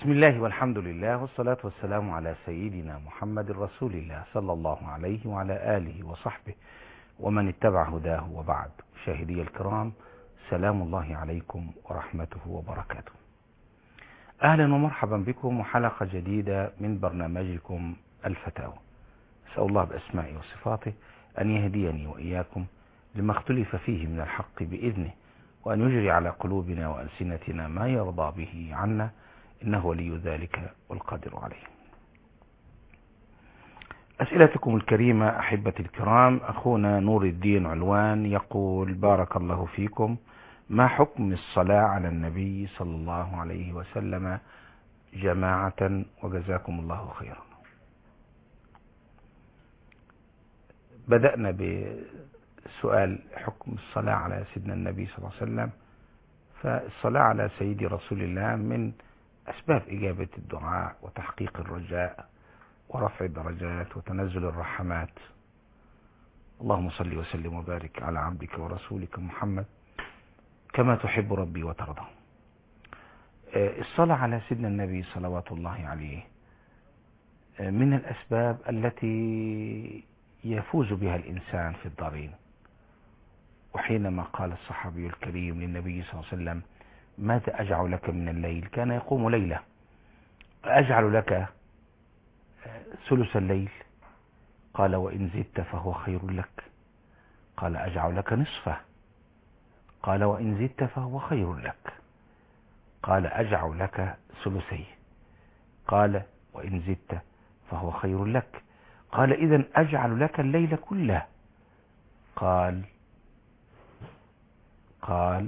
بسم الله والحمد لله والصلاة والسلام على سيدنا محمد رسول الله صلى الله عليه وعلى آله وصحبه ومن اتبع هداه وبعد شاهدي الكرام سلام الله عليكم ورحمته وبركاته أهلا ومرحبا بكم وحلقة جديدة من برنامجكم الفتاوى أسأل الله بأسمائه وصفاته أن يهديني وإياكم لما اختلف فيه من الحق بإذنه وأن يجري على قلوبنا وألسنتنا ما يرضى به عنا إنه ولي ذلك والقادر عليه أسئلتكم الكريمة أحبتي الكرام أخونا نور الدين علوان يقول بارك الله فيكم ما حكم الصلاة على النبي صلى الله عليه وسلم جماعة وجزاكم الله خيرا بدأنا بسؤال حكم الصلاة على سيدنا النبي صلى الله عليه وسلم فالصلاة على سيدي رسول الله من أسباب إجابة الدعاء وتحقيق الرجاء ورفع الدرجات وتنزل الرحمات اللهم صل وسلم وبارك على عبدك ورسولك محمد كما تحب ربي وترضى الصلاة على سيدنا النبي صلوات الله عليه من الأسباب التي يفوز بها الإنسان في الدارين وحينما قال الصحابي الكريم للنبي صلى الله عليه وسلم ماذا أجعل لك من الليل كان يقوم ليلة أجعل لك ثلث الليل قال وإن زدت فهو خير لك قال أجعل لك نصفه قال وإن زدت فهو خير لك قال أجعل لك ثلثيه قال وإن زدت فهو خير لك قال إذا أجعل لك الليل كله قال قال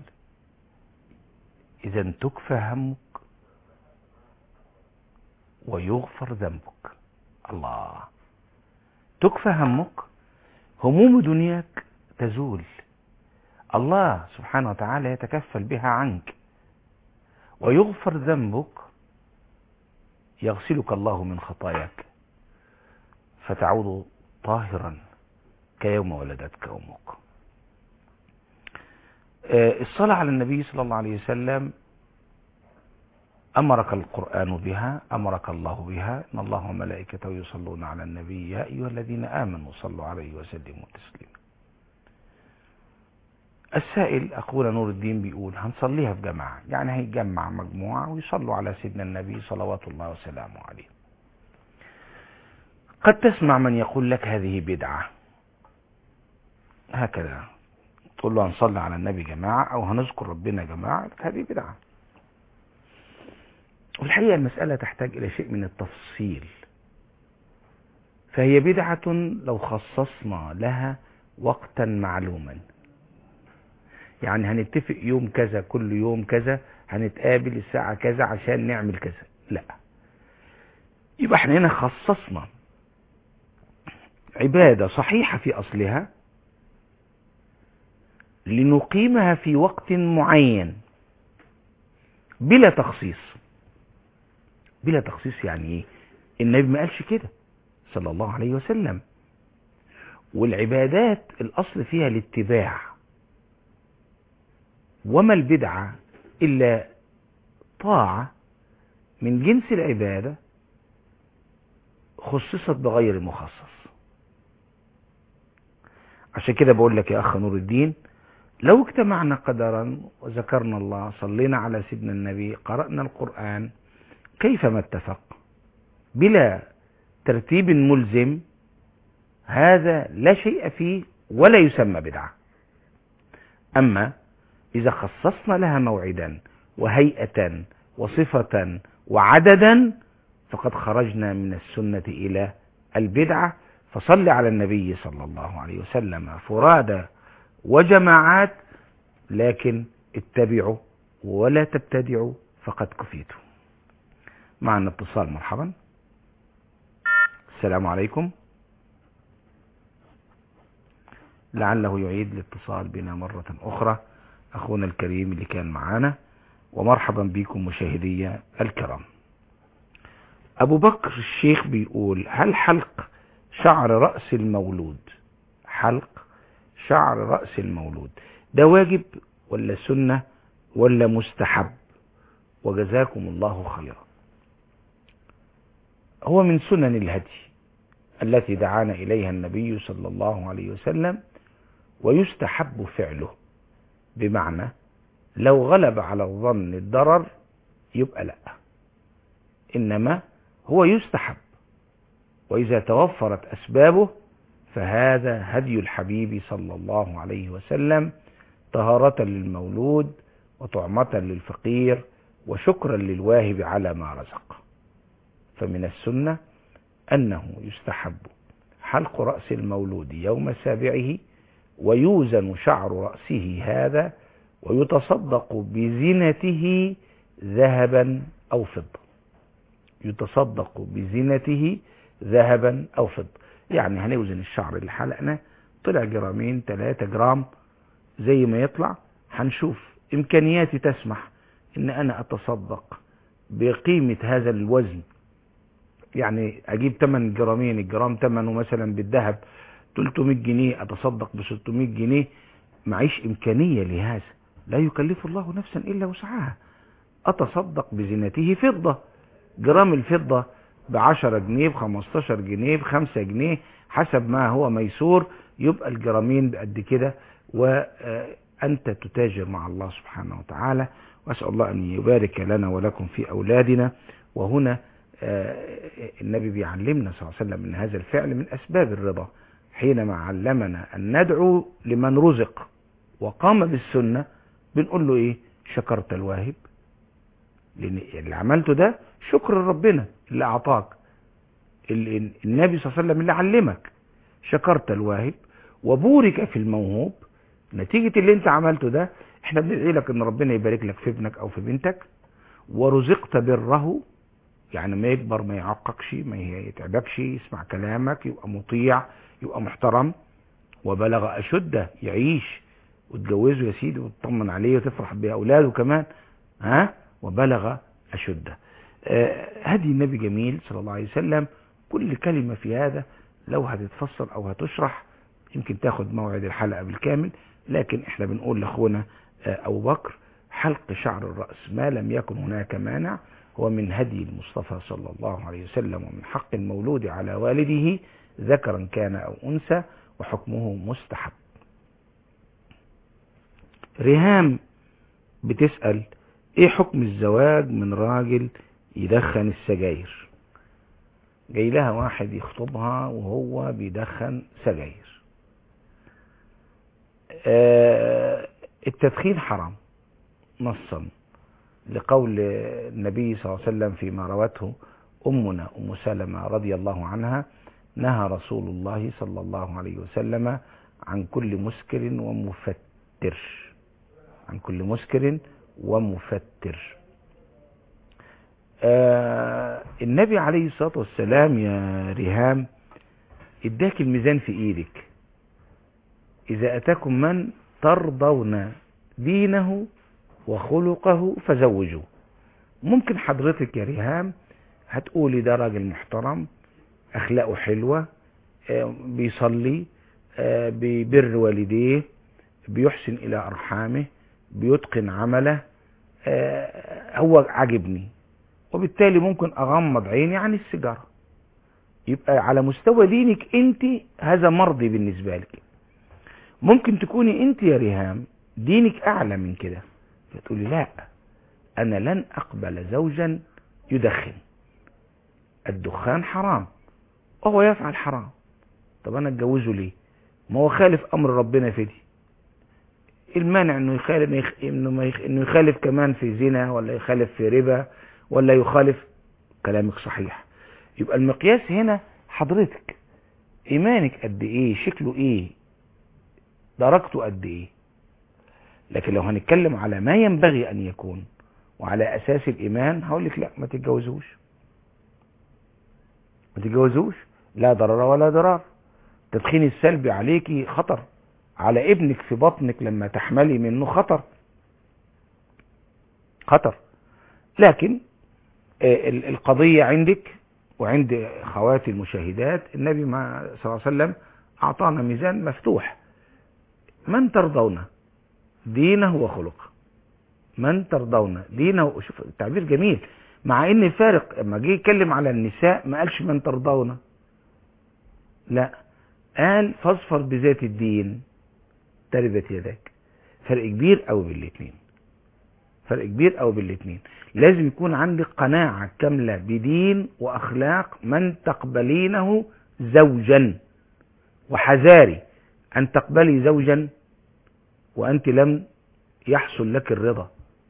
إذا تكفى همك ويغفر ذنبك الله تكفى همك هموم دنياك تزول الله سبحانه وتعالى يتكفل بها عنك ويغفر ذنبك يغسلك الله من خطاياك فتعود طاهرا كيوم ولدتك أمك الصلاة على النبي صلى الله عليه وسلم أمرك القرآن بها أمرك الله بها إن الله وملائكته يصلون على النبي يا أيها الذين آمنوا صلوا عليه وسلموا تسليما السائل أخونا نور الدين بيقول هنصليها في جماعة يعني هيجمع مجموعة ويصلوا على سيدنا النبي صلوات الله وسلامه عليه قد تسمع من يقول لك هذه بدعة هكذا تقول له هنصلي على النبي جماعة أو هنذكر ربنا جماعة هذه بدعة والحقيقة المسألة تحتاج إلى شيء من التفصيل فهي بدعة لو خصصنا لها وقتا معلوما يعني هنتفق يوم كذا كل يوم كذا هنتقابل الساعة كذا عشان نعمل كذا لا يبقى احنا هنا خصصنا عبادة صحيحة في أصلها لنقيمها في وقت معين بلا تخصيص بلا تخصيص يعني ايه النبي ما قالش كده صلى الله عليه وسلم والعبادات الاصل فيها الاتباع وما البدعة الا طاعة من جنس العبادة خصصت بغير مخصص عشان كده بقول لك يا اخ نور الدين لو اجتمعنا قدرا وذكرنا الله صلينا على سيدنا النبي قرأنا القرآن كيفما اتفق بلا ترتيب ملزم هذا لا شيء فيه ولا يسمى بدعة أما إذا خصصنا لها موعدا وهيئة وصفة وعددا فقد خرجنا من السنة إلى البدعة فصل على النبي صلى الله عليه وسلم فرادى وجماعات لكن اتبعوا ولا تبتدعوا فقد كفيتوا معنا اتصال مرحبا السلام عليكم لعله يعيد الاتصال بنا مرة أخرى أخونا الكريم اللي كان معانا ومرحبا بكم مشاهدي الكرام أبو بكر الشيخ بيقول هل حلق شعر رأس المولود حلق شعر رأس المولود ده واجب ولا سنة ولا مستحب وجزاكم الله خيرا هو من سنن الهدي التي دعانا إليها النبي صلى الله عليه وسلم ويستحب فعله بمعنى لو غلب على الظن الضرر يبقى لا إنما هو يستحب وإذا توفرت أسبابه فهذا هدي الحبيب صلى الله عليه وسلم طهارة للمولود وطعمة للفقير وشكرا للواهب على ما رزق فمن السنة أنه يستحب حلق رأس المولود يوم سابعه ويوزن شعر رأسه هذا ويتصدق بزنته ذهبا أو فضة يتصدق بزنته ذهبا أو فضة يعني هنوزن الشعر اللي حلقنا طلع جرامين 3 جرام زي ما يطلع هنشوف إمكانياتي تسمح إن أنا أتصدق بقيمة هذا الوزن يعني أجيب 8 جرامين الجرام ثمنه مثلا بالذهب 300 جنيه أتصدق ب 600 جنيه معيش إمكانية لهذا لا يكلف الله نفسا إلا وسعها أتصدق بزينته فضة جرام الفضة بعشرة جنيه بخمستاشر جنيه بخمسة جنيه حسب ما هو ميسور يبقى الجرامين بقد كده وأنت تتاجر مع الله سبحانه وتعالى وأسأل الله أن يبارك لنا ولكم في أولادنا وهنا النبي بيعلمنا صلى الله عليه وسلم أن هذا الفعل من أسباب الرضا حينما علمنا أن ندعو لمن رزق وقام بالسنة بنقول له إيه شكرت الواهب لأن اللي عملته ده شكر ربنا اللي أعطاك النبي صلى الله عليه وسلم اللي علمك شكرت الواهب وبورك في الموهوب نتيجة اللي انت عملته ده احنا بندعي لك ان ربنا يبارك لك في ابنك او في بنتك ورزقت بره يعني ما يكبر ما يعققش ما يتعبكش يسمع كلامك يبقى مطيع يبقى محترم وبلغ أشده يعيش وتجوزه يا سيدي وتطمن عليه وتفرح بأولاده كمان ها وبلغ أشده آه هدي النبي جميل صلى الله عليه وسلم كل كلمة في هذا لو هتتفسر أو هتشرح يمكن تاخد موعد الحلقة بالكامل لكن احنا بنقول لأخونا آه أبو بكر حلق شعر الرأس ما لم يكن هناك مانع هو من هدي المصطفى صلى الله عليه وسلم ومن حق المولود على والده ذكرا كان أو أنثى وحكمه مستحب ريهام بتسأل ايه حكم الزواج من راجل يدخن السجاير جاي لها واحد يخطبها وهو بيدخن سجاير آه التدخين حرام نصا لقول النبي صلى الله عليه وسلم فيما روته أمنا أم سلمة رضي الله عنها نهى رسول الله صلى الله عليه وسلم عن كل مسكر ومفتر عن كل مسكر ومفتر آه النبي عليه الصلاة والسلام يا ريهام اداك الميزان في ايدك اذا اتاكم من ترضون دينه وخلقه فزوجوه ممكن حضرتك يا ريهام هتقولي ده راجل محترم اخلاقه حلوة آه بيصلي آه بيبر والديه بيحسن الى ارحامه بيتقن عمله آه هو عجبني وبالتالي ممكن اغمض عيني عن السيجارة يبقى على مستوى دينك انت هذا مرضي بالنسبة لك ممكن تكوني انت يا ريهام دينك اعلى من كده فتقولي لا انا لن اقبل زوجا يدخن الدخان حرام وهو يفعل حرام طب انا اتجوزه ليه ما هو خالف امر ربنا في دي المانع انه يخالف انه ما يخ... انه يخالف كمان في زنا ولا يخالف في ربا ولا يخالف كلامك صحيح يبقى المقياس هنا حضرتك ايمانك قد ايه شكله ايه درجته قد ايه لكن لو هنتكلم على ما ينبغي ان يكون وعلى اساس الايمان هقول لك لا ما تتجوزوش ما تتجوزوش لا ضرر ولا ضرار التدخين السلبي عليكي خطر على ابنك في بطنك لما تحملي منه خطر خطر لكن القضية عندك وعند خواتي المشاهدات النبي صلى الله عليه وسلم أعطانا ميزان مفتوح من ترضون دينه وخلقه من ترضون دينه شوف التعبير جميل مع ان الفارق لما جه يتكلم على النساء ما قالش من ترضون لا قال فاظفر بذات الدين تربت يداك فرق كبير قوي بين الاثنين فرق كبير قوي بين الاثنين لازم يكون عندك قناعة كاملة بدين واخلاق من تقبلينه زوجا وحذاري ان تقبلي زوجا وانت لم يحصل لك الرضا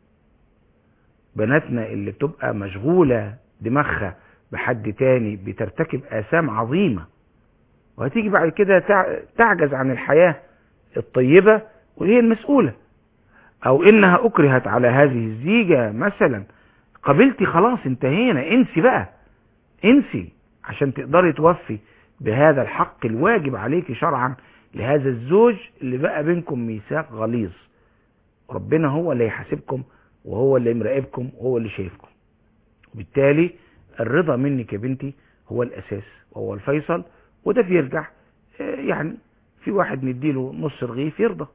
بناتنا اللي بتبقى مشغولة دماغها بحد تاني بترتكب آثام عظيمة وهتيجي بعد كده تعجز عن الحياة الطيبة وهي المسؤولة او انها اكرهت على هذه الزيجة مثلا قبلتي خلاص انتهينا انسي بقى انسي عشان تقدري توفي بهذا الحق الواجب عليك شرعا لهذا الزوج اللي بقى بينكم ميثاق غليظ ربنا هو اللي يحاسبكم وهو اللي مراقبكم وهو اللي شايفكم وبالتالي الرضا منك يا بنتي هو الاساس وهو الفيصل وده بيرجع يعني في واحد نديله نص رغيف يرضى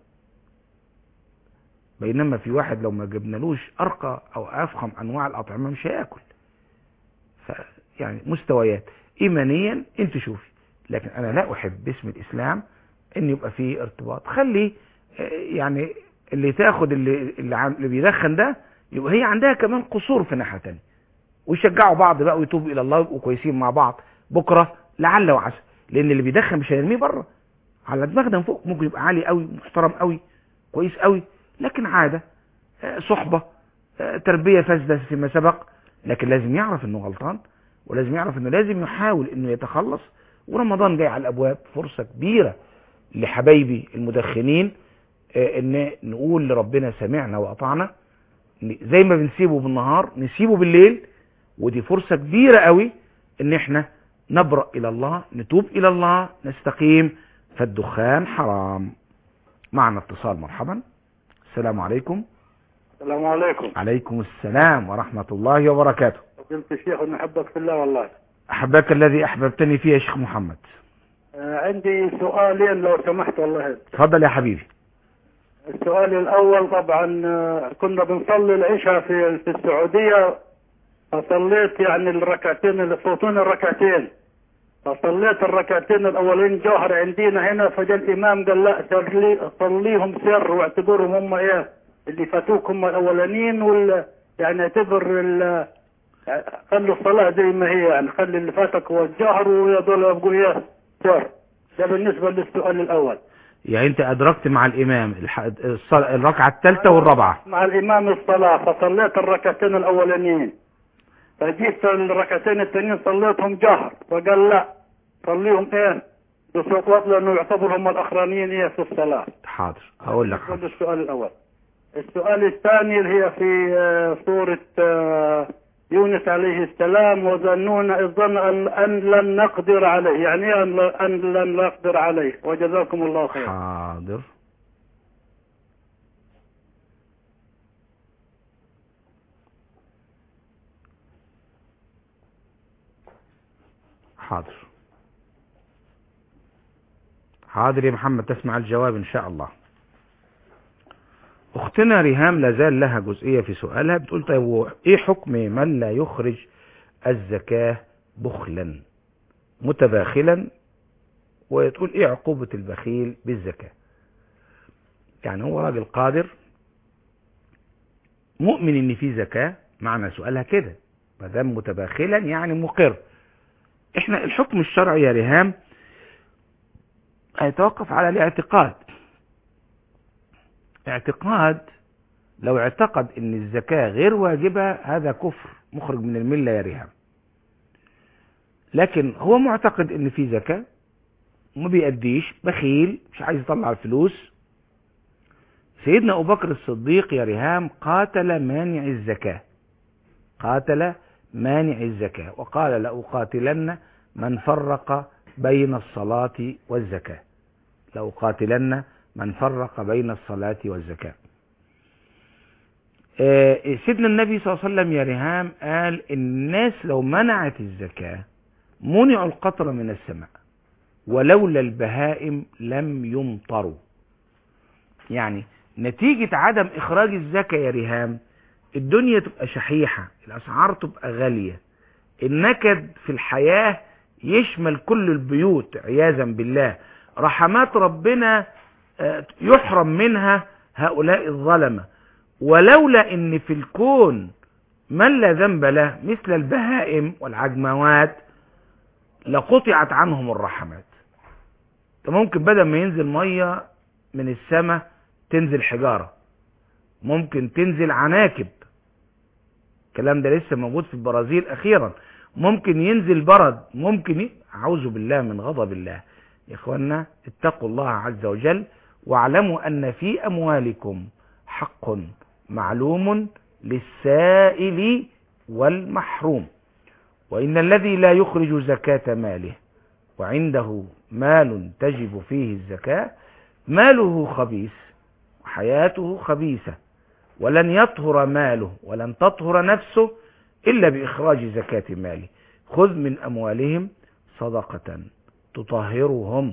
بينما في واحد لو ما جبنالوش ارقى او افخم انواع الاطعمه مش هياكل ف يعني مستويات ايمانيا انت شوفي لكن انا لا احب باسم الاسلام ان يبقى فيه ارتباط خلي يعني اللي تاخد اللي اللي, عم اللي بيدخن ده يبقى هي عندها كمان قصور في ناحيه ثانيه ويشجعوا بعض بقى ويتوبوا الى الله ويبقوا كويسين مع بعض بكره لعل وعسى لان اللي بيدخن مش هيرميه بره على دماغنا من فوق ممكن يبقى عالي قوي محترم قوي كويس قوي لكن عاده صحبه تربيه فاسده فيما سبق لكن لازم يعرف انه غلطان ولازم يعرف انه لازم يحاول انه يتخلص ورمضان جاي على الابواب فرصه كبيره لحبايبي المدخنين ان نقول لربنا سمعنا واطعنا زي ما بنسيبه بالنهار نسيبه بالليل ودي فرصة كبيرة قوي ان احنا نبرأ الى الله نتوب الى الله نستقيم فالدخان حرام معنا اتصال مرحبا السلام عليكم السلام عليكم عليكم السلام ورحمة الله وبركاته قلت الشيخ ان احبك في الله والله احبك الذي احببتني فيه يا شيخ محمد آه عندي سؤالين لو سمحت والله تفضل يا حبيبي السؤال الاول طبعا كنا بنصلي العشاء في في السعوديه فصليت يعني الركعتين اللي فوتون الركعتين فصليت الركعتين الاولين جوهر عندنا هنا فجاء الامام قال لا صلي صليهم سر واعتبرهم هم ايه اللي فاتوك هم الاولانيين وال يعني اعتبر خلوا الصلاه زي ما هي يعني خلي اللي فاتك هو الجهر وهذول يبقوا ايه سر ده بالنسبه للسؤال الاول يعني انت ادركت مع الامام الركعة الثالثة والرابعة مع الامام الصلاة فصليت الركعتين الاولانيين فجيت الركعتين التانيين صليتهم جهر فقال لا صليهم ايه بصوت واطي لانه يعتبر هم الاخرانيين ايه في الصلاة حاضر هقول لك هذا السؤال الاول السؤال الثاني اللي هي في سورة يونس عليه السلام وظنون إذ ظن أن لن نقدر عليه يعني أن لن نقدر عليه وجزاكم الله خير حاضر حاضر حاضر يا محمد تسمع الجواب إن شاء الله اختنا ريهام لازال لها جزئية في سؤالها بتقول طيب ايه حكم من لا يخرج الزكاة بخلا متباخلا وتقول ايه عقوبة البخيل بالزكاة يعني هو راجل قادر مؤمن ان في زكاة معنى سؤالها كده ما دام متباخلا يعني مقر احنا الحكم الشرعي يا ريهام هيتوقف على الاعتقاد اعتقاد لو اعتقد ان الزكاة غير واجبة هذا كفر مخرج من الملة يا ريهام لكن هو معتقد ان في زكاة وما بيأديش بخيل مش عايز يطلع الفلوس سيدنا ابو بكر الصديق يا ريهام قاتل مانع الزكاة قاتل مانع الزكاة وقال لأقاتلن من فرق بين الصلاة والزكاة لأقاتلن من فرق بين الصلاة والزكاة سيدنا النبي صلى الله عليه وسلم يا ريهام قال الناس لو منعت الزكاة منعوا القطر من السماء ولولا البهائم لم يمطروا يعني نتيجة عدم إخراج الزكاة يا ريهام الدنيا تبقى شحيحة الأسعار تبقى غالية النكد في الحياة يشمل كل البيوت عياذا بالله رحمات ربنا آه، يحرم منها هؤلاء الظلمة ولولا ان في الكون من لا ذنب له مثل البهائم والعجموات لقطعت عنهم الرحمات ده ممكن بدل ما ينزل مية من السماء تنزل حجارة ممكن تنزل عناكب الكلام ده لسه موجود في البرازيل اخيرا ممكن ينزل برد ممكن ي... اعوذ بالله من غضب الله يا اخوانا اتقوا الله عز وجل واعلموا ان في اموالكم حق معلوم للسائل والمحروم وان الذي لا يخرج زكاة ماله وعنده مال تجب فيه الزكاة ماله خبيث وحياته خبيثة ولن يطهر ماله ولن تطهر نفسه إلا بإخراج زكاة ماله خذ من أموالهم صدقة تطهرهم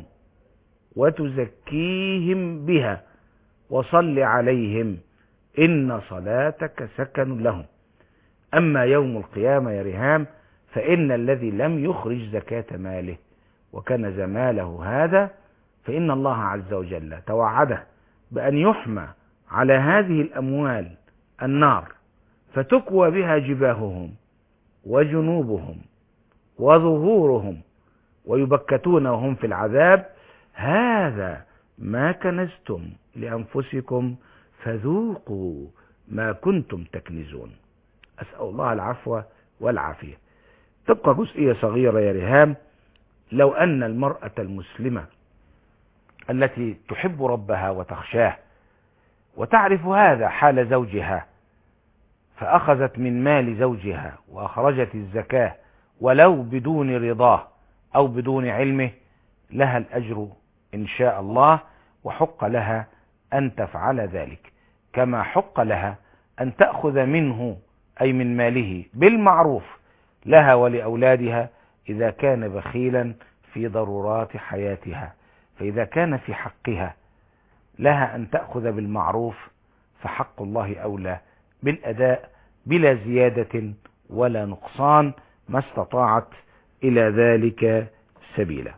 وتزكيهم بها وصل عليهم إن صلاتك سكن لهم أما يوم القيامة يا رهام فإن الذي لم يخرج زكاة ماله وكنز ماله هذا فإن الله عز وجل توعده بأن يحمى على هذه الأموال النار فتكوى بها جباههم وجنوبهم وظهورهم ويبكتون وهم في العذاب هذا ما كنزتم لأنفسكم فذوقوا ما كنتم تكنزون أسأل الله العفو والعافية تبقى جزئية صغيرة يا رهام لو أن المرأة المسلمة التي تحب ربها وتخشاه وتعرف هذا حال زوجها فأخذت من مال زوجها وأخرجت الزكاة ولو بدون رضاه أو بدون علمه لها الأجر إن شاء الله وحق لها أن تفعل ذلك كما حق لها أن تأخذ منه أي من ماله بالمعروف لها ولأولادها إذا كان بخيلا في ضرورات حياتها فإذا كان في حقها لها أن تأخذ بالمعروف فحق الله أولى بالأداء بلا زيادة ولا نقصان ما استطاعت إلى ذلك سبيلا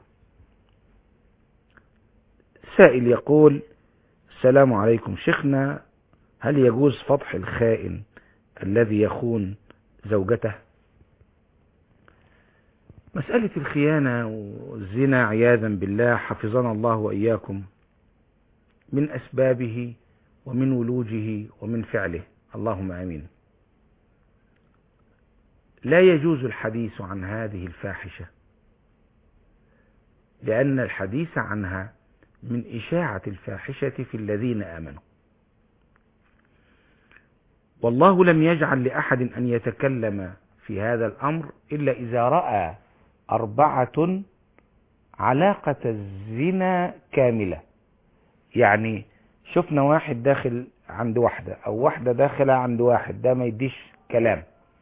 سائل يقول السلام عليكم شيخنا هل يجوز فضح الخائن الذي يخون زوجته مسألة الخيانة والزنا عياذا بالله حفظنا الله وإياكم من أسبابه ومن ولوجه ومن فعله اللهم آمين لا يجوز الحديث عن هذه الفاحشة لأن الحديث عنها من إشاعة الفاحشة في الذين آمنوا والله لم يجعل لأحد أن يتكلم في هذا الأمر إلا إذا رأى أربعة علاقة الزنا كاملة يعني شفنا واحد داخل عند واحدة أو واحدة داخلة عند واحد ده ما يديش كلام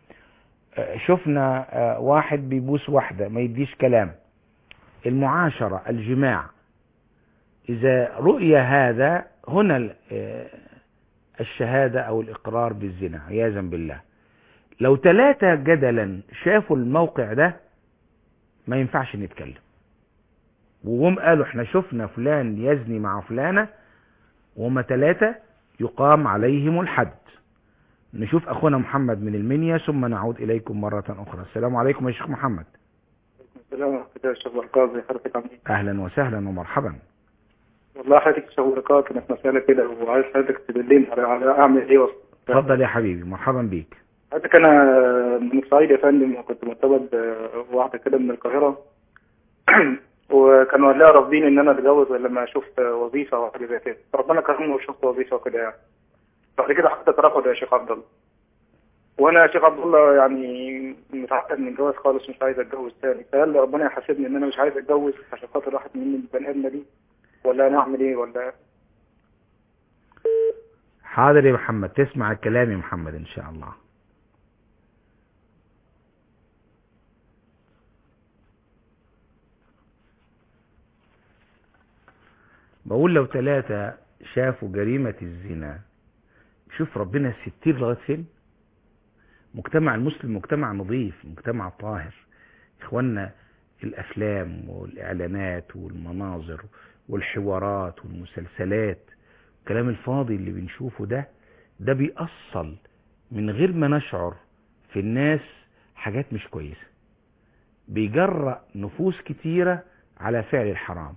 شفنا واحد بيبوس واحدة ما يديش كلام المعاشرة الجماع إذا رؤي هذا هنا الشهادة أو الإقرار بالزنا عياذا بالله لو ثلاثة جدلا شافوا الموقع ده ما ينفعش نتكلم وهم قالوا احنا شفنا فلان يزني مع فلانة وهم ثلاثة يقام عليهم الحد نشوف أخونا محمد من المنيا ثم نعود إليكم مرة أخرى السلام عليكم يا شيخ محمد السلام عليكم يا شيخ بركاز حضرتك عامل ايه؟ أهلا وسهلا ومرحبا والله حضرتك شيخ بركاز كانت مسألة كده وعايز حضرتك تدلني على على أعمل إيه وصل اتفضل يا حبيبي مرحبا بيك حضرتك أنا من الصعيد يا فندم وكنت مرتبط بواحدة كده من القاهرة وكانوا لها رافضين إن أنا أتجوز غير لما أشوف وظيفة أو حاجة زي كده فربنا كرمني وشفت وظيفة وكده يعني بعد كده حضرتك رفض يا شيخ عبد الله وانا يا شيخ عبد الله يعني متعقد من الجواز خالص مش عايز اتجوز تاني فهل ربنا يحاسبني ان انا مش عايز اتجوز عشان خاطر راحت مني البني ادمه دي ولا انا اعمل ايه ولا حاضر يا محمد تسمع الكلام يا محمد ان شاء الله بقول لو ثلاثة شافوا جريمة الزنا شوف ربنا الستير لغاية فين مجتمع المسلم مجتمع نظيف مجتمع طاهر إخواننا الأفلام والإعلانات والمناظر والحوارات والمسلسلات الكلام الفاضي اللي بنشوفه ده ده بيأصل من غير ما نشعر في الناس حاجات مش كويسة بيجرأ نفوس كتيرة على فعل الحرام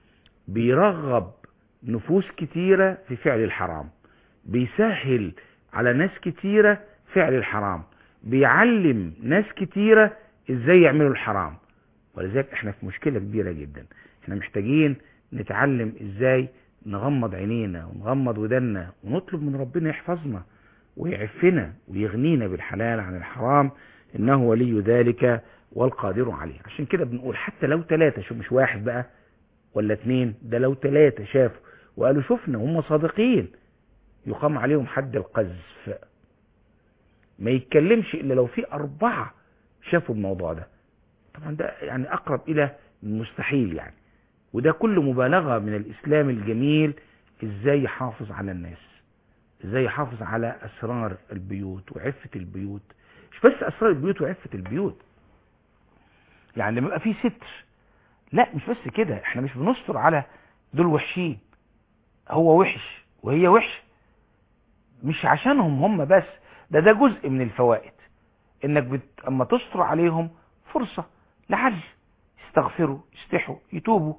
بيرغب نفوس كتيرة في فعل الحرام بيسهل على ناس كتيرة فعل الحرام بيعلم ناس كتيرة ازاي يعملوا الحرام ولذلك احنا في مشكلة كبيرة جدا احنا محتاجين نتعلم ازاي نغمض عينينا ونغمض ودنا ونطلب من ربنا يحفظنا ويعفنا ويغنينا بالحلال عن الحرام انه ولي ذلك والقادر عليه عشان كده بنقول حتى لو ثلاثة شو مش واحد بقى ولا اتنين ده لو ثلاثة شافوا وقالوا شفنا هم صادقين يقام عليهم حد القذف ما يتكلمش الا لو في اربعة شافوا الموضوع ده طبعا ده يعني اقرب الى المستحيل يعني وده كله مبالغة من الاسلام الجميل ازاي يحافظ على الناس ازاي يحافظ على اسرار البيوت وعفة البيوت مش بس اسرار البيوت وعفة البيوت يعني لما يبقى في ستر لا مش بس كده احنا مش بنستر على دول وحشين هو وحش وهي وحش مش عشانهم هم بس ده ده جزء من الفوائد انك بت... اما تستر عليهم فرصة لعل يستغفروا يستحوا يتوبوا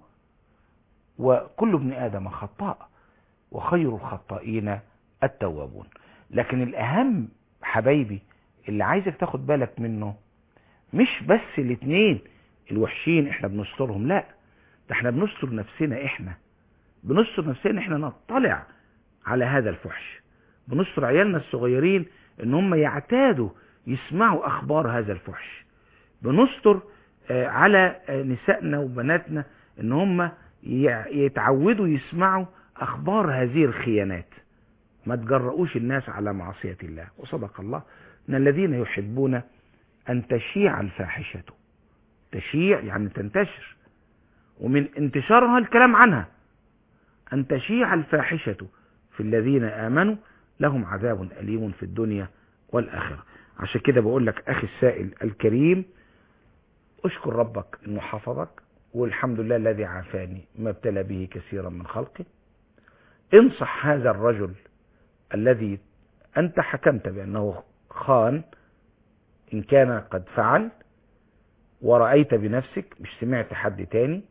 وكل ابن ادم خطاء وخير الخطائين التوابون لكن الاهم حبايبي اللي عايزك تاخد بالك منه مش بس الاتنين الوحشين احنا بنسترهم لا ده احنا بنستر نفسنا احنا بنستر نفسنا احنا نطلع على هذا الفحش بنستر عيالنا الصغيرين ان هم يعتادوا يسمعوا اخبار هذا الفحش بنستر آه، على آه، نسائنا وبناتنا ان هم يع- يتعودوا يسمعوا اخبار هذه الخيانات ما تجرؤوش الناس على معصية الله وصدق الله ان الذين يحبون ان تشيع الفاحشة تشيع يعني تنتشر ومن انتشارها الكلام عنها ان تشيع الفاحشة في الذين امنوا لهم عذاب أليم في الدنيا والآخرة عشان كده بقول لك أخي السائل الكريم أشكر ربك أنه حفظك والحمد لله الذي عافاني ما ابتلى به كثيرا من خلقه انصح هذا الرجل الذي أنت حكمت بأنه خان إن كان قد فعل ورأيت بنفسك مش سمعت حد تاني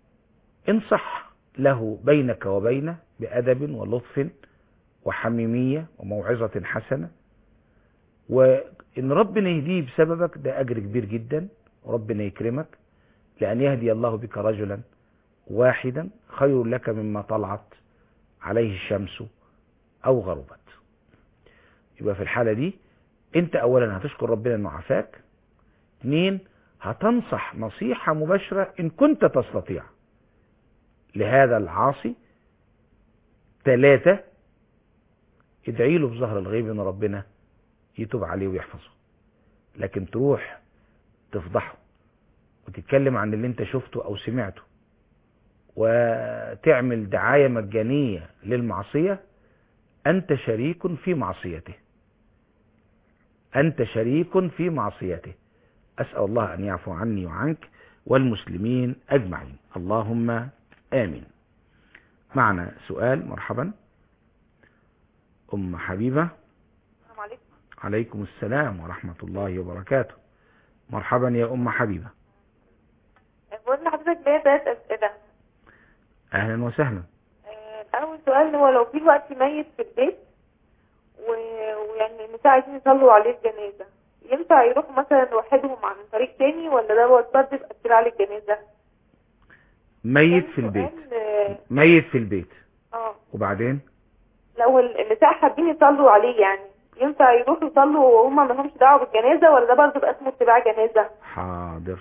انصح له بينك وبينه بأدب ولطف وحميمية وموعظة حسنة وإن ربنا يهديه بسببك ده أجر كبير جدا وربنا يكرمك لأن يهدي الله بك رجلا واحدا خير لك مما طلعت عليه الشمس أو غربت يبقى في الحالة دي أنت أولا هتشكر ربنا أنه عافاك اثنين هتنصح نصيحة مباشرة إن كنت تستطيع لهذا العاصي ثلاثة ادعي له بظهر الغيب ان ربنا يتوب عليه ويحفظه لكن تروح تفضحه وتتكلم عن اللي انت شفته او سمعته وتعمل دعاية مجانية للمعصية انت شريك في معصيته انت شريك في معصيته اسأل الله ان يعفو عني وعنك والمسلمين اجمعين اللهم امين معنا سؤال مرحبا أم حبيبة السلام عليكم عليكم السلام ورحمة الله وبركاته مرحبا يا أم حبيبة بقول لحضرتك ليا ثلاث أسئلة أهلا وسهلا آه، أول سؤال هو لو في وقت ميت في البيت و... ويعني النساء عايزين يصلوا عليه الجنازة ينفع يروحوا مثلا لوحدهم عن طريق تاني ولا ده برضه بيأثر عليه الجنازة؟ ميت تاني في البيت سؤال، آه، ميت في البيت اه وبعدين لو ال- النساء حابين يصلوا عليه يعني ينفع يروحوا يصلوا وهم ما لهمش دعوة بالجنازة ولا ده برضه بقى اسمه اتباع جنازة؟ حاضر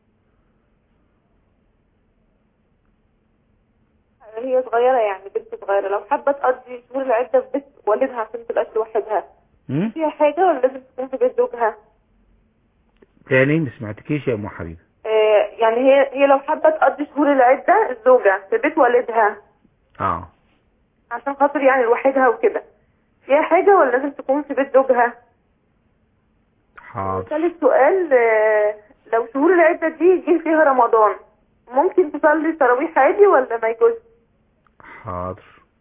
هي صغيرة يعني بنت صغيرة لو حابة تقضي شهور العدة في بيت والدها عشان متبقاش لوحدها م? فيها حاجة ولا لازم تكون في بيت زوجها؟ تاني ما سمعتكيش يا أم حبيبة آه، يعني هي هي لو حابة تقضي شهور العدة الزوجة في بيت والدها اه عشان خاطر يعني لوحدها وكده فيها حاجة ولا لازم تكون في بيت زوجها؟ حاضر ثالث سؤال آه، لو شهور العدة دي جه فيها رمضان ممكن تصلي تراويح عادي ولا ما يجوز؟ حاضر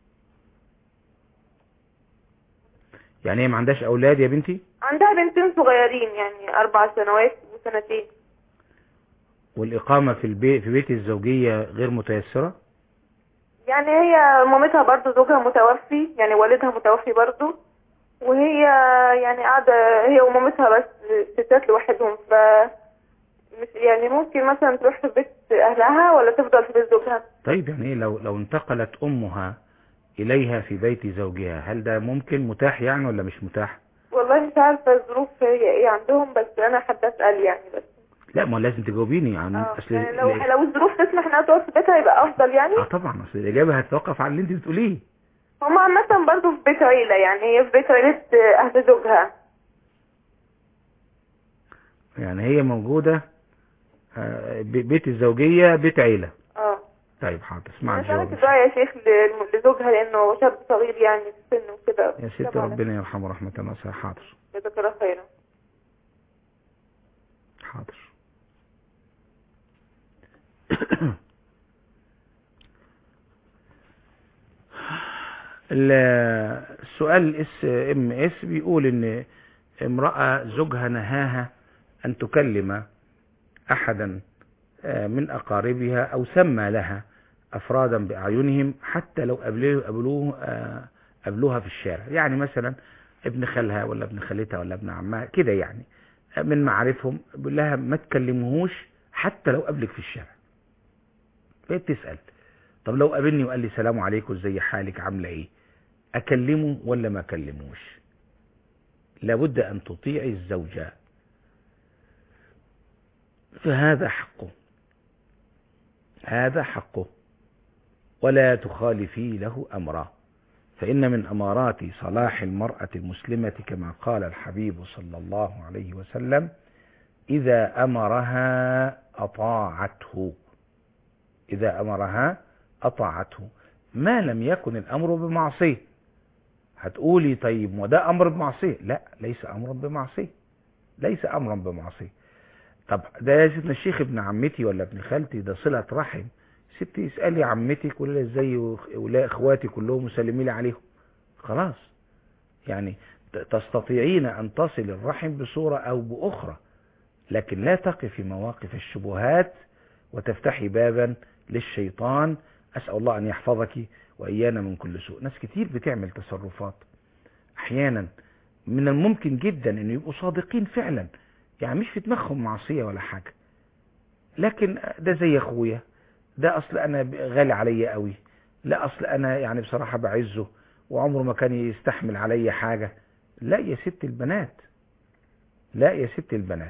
يعني هي ما عندهاش اولاد يا بنتي عندها بنتين صغيرين يعني أربع سنوات وسنتين والاقامه في البيت في بيت الزوجيه غير متيسره يعني هي مامتها برضو زوجها متوفي يعني والدها متوفي برضو وهي يعني قاعدة هي ومامتها بس ستات لوحدهم ف مش يعني ممكن مثلا تروح في بيت أهلها ولا تفضل في بيت زوجها طيب يعني إيه لو لو انتقلت امها اليها في بيت زوجها هل ده ممكن متاح يعني ولا مش متاح والله مش عارفة الظروف هي ايه عندهم بس أنا حابة أسأل يعني بس لا ما لازم تجاوبيني يعني اه اصل يعني لو ال- لو الظروف تسمح انها تقعد في بيتها يبقى افضل يعني اه طبعا اصل الاجابه هتتوقف على اللي انت بتقوليه هم عامة برضه في بيت عيلة يعني هي في بيت عيلة أهل زوجها يعني هي موجوده آه، ب- بيت الزوجيه بيت عيله اه طيب حاضر اسمع أنا سألت الجواب دعاء يا شيخ ل- لزوجها لأنه شاب صغير يعني في السن وكده يا ست طبعاً. ربنا يرحمه رحمه واسعه حاضر جزاك الله خيرا حاضر ال- السؤال اس ام اس بيقول ان امرأة زوجها نهاها ان تكلم احدا آه، من اقاربها او سمى لها افرادا باعينهم حتى لو قابلوه قابلوه آه، قابلوها في الشارع يعني مثلا ابن خالها ولا ابن خالتها ولا ابن عمها كده يعني من معارفهم بيقول لها ما تكلمهوش حتى لو قابلك في الشارع بقيت تسأل طب لو قابلني وقال لي سلام عليكم ازي حالك عامله ايه اكلمه ولا ما اكلموش لابد ان تطيعي الزوجة فهذا حقه هذا حقه ولا تخالفي له امره فإن من أمارات صلاح المرأة المسلمة كما قال الحبيب صلى الله عليه وسلم إذا أمرها أطاعته إذا أمرها أطاعته ما لم يكن الأمر بمعصية هتقولي طيب وده أمر بمعصية لا ليس أمرا بمعصية ليس أمرا بمعصية طب ده يا سيدنا الشيخ ابن عمتي ولا ابن خالتي ده صلة رحم ستي اسألي عمتك ولا ازاي ولا اخواتي كلهم مسلمي لي عليهم خلاص يعني ت- تستطيعين ان تصل الرحم بصورة او باخرى لكن لا تقف في مواقف الشبهات وتفتحي بابا للشيطان اسأل الله ان يحفظك وايانا من كل سوء ناس كتير بتعمل تصرفات احيانا من الممكن جدا ان يبقوا صادقين فعلا يعني مش في دماغهم معصية ولا حاجة لكن ده زي اخويا ده اصل انا ب- غالي عليا قوي لا اصل انا يعني بصراحة بعزه وعمره ما كان يستحمل عليا حاجة لا يا ست البنات لا يا ست البنات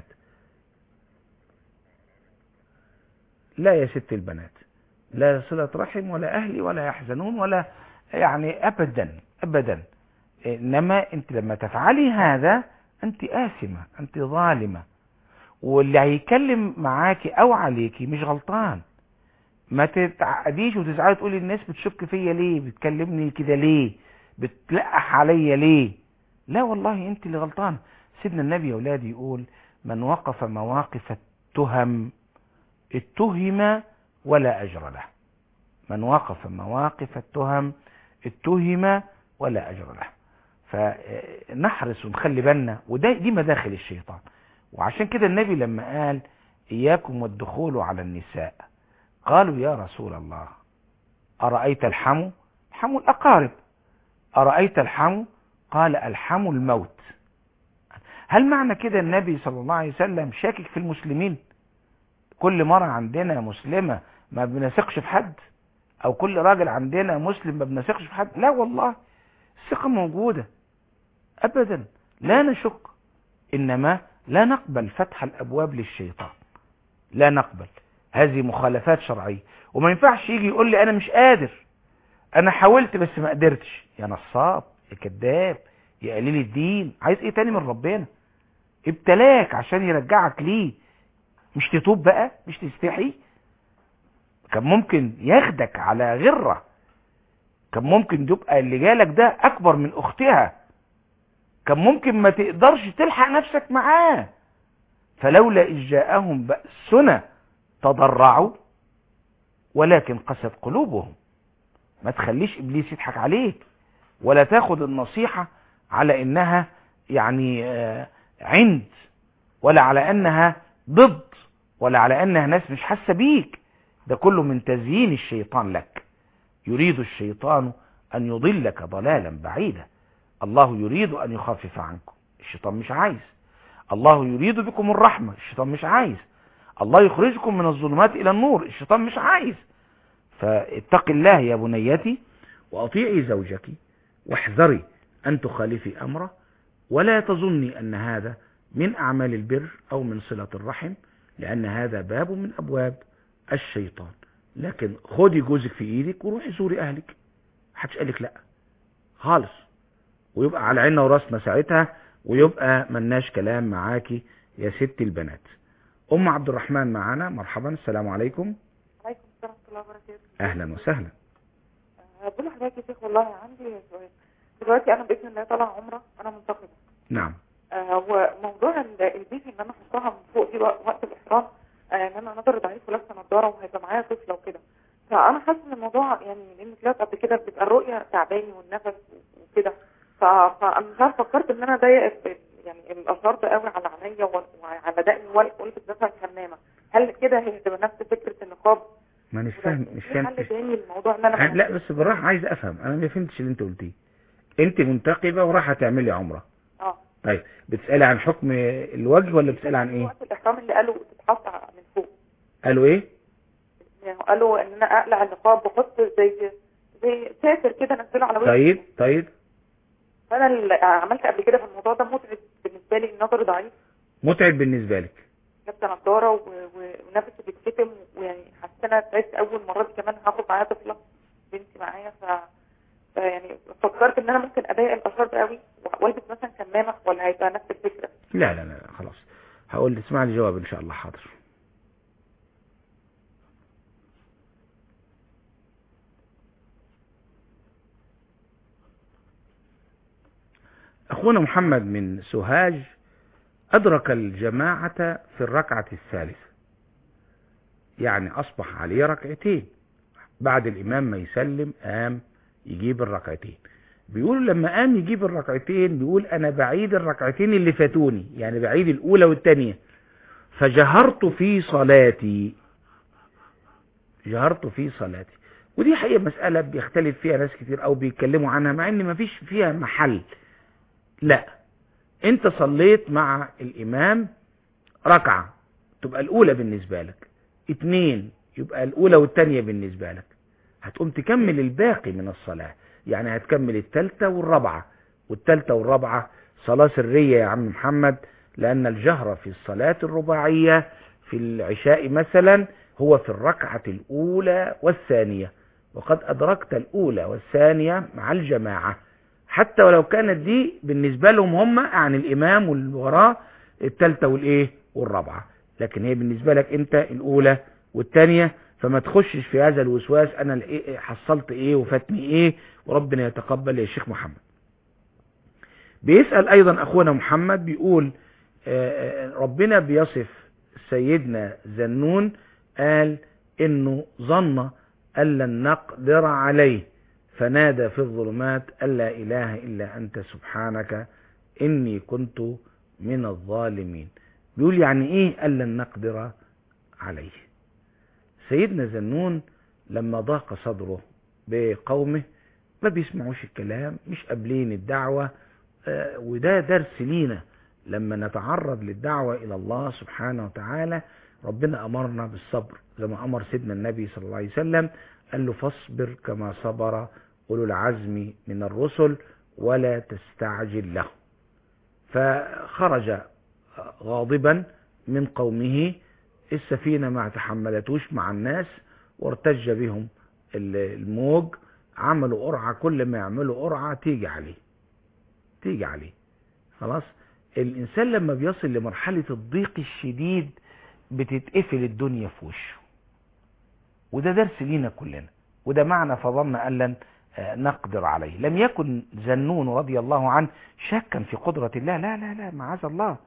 لا يا ست البنات لا صلة رحم ولا اهلي ولا يحزنون ولا يعني ابدا ابدا انما انت لما تفعلي هذا انت آثمة انت ظالمة واللي هيتكلم معاكي او عليكي مش غلطان ما تتعقديش وتزعلي تقولي الناس بتشك فيا ليه بتكلمني كده ليه بتلقح عليا ليه لا والله انت اللي غلطان سيدنا النبي يا اولادي يقول من وقف مواقف التهم اتهم ولا اجر له من وقف مواقف التهم اتهم ولا اجر له فنحرص ونخلي بالنا وده دي مداخل الشيطان وعشان كده النبي لما قال اياكم والدخول على النساء قالوا يا رسول الله أرأيت الحمو الحمو الأقارب أرأيت الحمو قال الحمو الموت هل معنى كده النبي صلى الله عليه وسلم شاكك في المسلمين كل مرة عندنا مسلمة ما بنثقش في حد أو كل راجل عندنا مسلم ما بنثقش في حد لا والله الثقة موجودة أبدا لا نشك إنما لا نقبل فتح الأبواب للشيطان لا نقبل هذه مخالفات شرعية وما ينفعش يجي يقول لي انا مش قادر انا حاولت بس ما قدرتش يا نصاب يا كذاب يا قليل الدين عايز ايه تاني من ربنا ابتلاك عشان يرجعك ليه مش تتوب بقى مش تستحي كان ممكن ياخدك على غرة كان ممكن تبقى اللي جالك ده اكبر من اختها كان ممكن ما تقدرش تلحق نفسك معاه فلولا إذ جاءهم بأسنا تضرعوا ولكن قست قلوبهم ما تخليش إبليس يضحك عليك ولا تاخد النصيحة على إنها يعني آه، عند ولا على أنها ضد ولا على أنها ناس مش حاسة بيك ده كله من تزيين الشيطان لك يريد الشيطان أن يضلك ضلالا بعيدا الله يريد أن يخفف عنكم الشيطان مش عايز الله يريد بكم الرحمة الشيطان مش عايز الله يخرجكم من الظلمات إلى النور الشيطان مش عايز فاتق الله يا بنيتي وأطيعي زوجك واحذري أن تخالفي أمره ولا تظني أن هذا من أعمال البر أو من صلة الرحم لأن هذا باب من أبواب الشيطان لكن خدي جوزك في إيدك وروحي زوري أهلك محدش قالك لأ خالص ويبقى على عيننا وراسنا ساعتها ويبقى ملناش كلام معاكي يا ست البنات أم عبد الرحمن معانا مرحبا السلام عليكم عليكم السلام ورحمة الله وبركاته أهلا وسهلا أه، بقول لحضرتك يا شيخ والله عندي سؤال دلوقتي أنا بإذن الله طالعة عمرة أنا منتقبة نعم أه، وموضوع ال- البيبي إن أنا أحطها من فوق دي وق- وقت الإحرام أه، إن أنا نظري ضعيف ولابسة نضارة وهيبقى معايا طفلة وكده فأنا حاسة إن الموضوع يعني لأن طلعت قبل كده بتبقى الرؤية تعباني والنفس وكده ف- فأنا مش عارفة فكرت إن أنا أضيق ال- يعني الأزهار ده قوي على عينيا وال- وعلى دقني وال- والبس مثلا كمامة هل كده هي هتبقى نفس فكرة النقاب ما مش فاهم مش في فاهم حل تاني الموضوع ان انا أه، لا بس بالراحة عايز أفهم أنا ما فهمتش اللي أنت قلتيه أنت منتقبة وراح تعملي عمرة اه طيب بتسألي عن حكم الوجه ولا بتسألي عن إيه وقت الاحرام اللي قالوا تتحط ع- من فوق قالوا إيه يعني قالوا ان انا اقلع النقاب واحط زي زي ساتر كده انزله على وشي طيب طيب فانا اللي عملت قبل كده في الموضوع ده متعب بالنسبه لي النظر ضعيف متعب بالنسبة لك لابسه نضاره و- و- ونفسي بيتكتم ويعني حسيت ان انا تعبت اول مره دي كمان هاخد معايا طفله بنتي معايا ف فيعني فكرت ان انا ممكن اضايق الاشهر ده قوي والبس مثلا كمامه ولا هيبقى نفس الفكره لا لا لا خلاص هقول اسمع لي جواب ان شاء الله حاضر اخونا محمد من سوهاج ادرك الجماعة في الركعة الثالثة يعني اصبح عليه ركعتين بعد الامام ما يسلم قام يجيب الركعتين بيقول لما قام يجيب الركعتين بيقول انا بعيد الركعتين اللي فاتوني يعني بعيد الاولى والثانيه فجهرت في صلاتي جهرت في صلاتي ودي حقيقة مسألة بيختلف فيها ناس كتير او بيتكلموا عنها مع ان مفيش فيها محل لا انت صليت مع الامام ركعة تبقى الاولى بالنسبة لك اتنين يبقى الاولى والتانية بالنسبة لك هتقوم تكمل الباقي من الصلاة يعني هتكمل التالتة والرابعة والتالتة والرابعة صلاة سرية يا عم محمد لأن الجهر في الصلاة الرباعية في العشاء مثلا هو في الركعة الأولى والثانية وقد أدركت الأولى والثانية مع الجماعة حتى ولو كانت دي بالنسبة لهم هم عن الإمام واللي وراه التالتة والإيه والرابعة لكن هي بالنسبة لك أنت الأولى والثانية فما تخشش في هذا الوسواس أنا الإيه- حصلت إيه وفاتني إيه وربنا يتقبل يا شيخ محمد بيسأل أيضا أخونا محمد بيقول آه، آه، ربنا بيصف سيدنا ذنون قال إنه ظن أن لن نقدر عليه فنادى في الظلمات أن لا إله إلا أنت سبحانك إني كنت من الظالمين بيقول يعني إيه أن لن نقدر عليه سيدنا ذنون لما ضاق صدره بقومه ما بيسمعوش الكلام مش قابلين الدعوة آه، وده درس لينا لما نتعرض للدعوة إلى الله سبحانه وتعالى ربنا أمرنا بالصبر زي ما أمر سيدنا النبي صلى الله عليه وسلم قال له فاصبر كما صبر أولو العزم من الرسل ولا تستعجل له فخرج غاضبا من قومه السفينة ما تحملتوش مع الناس وارتج بهم الموج عملوا قرعة كل ما يعملوا قرعة تيجي عليه تيجي عليه خلاص الإنسان لما بيصل لمرحلة الضيق الشديد بتتقفل الدنيا في وشه وده درس لينا كلنا وده معنى فظن أن لن آه، نقدر عليه لم يكن زنون رضي الله عنه شكا في قدرة الله لا لا لا معاذ الله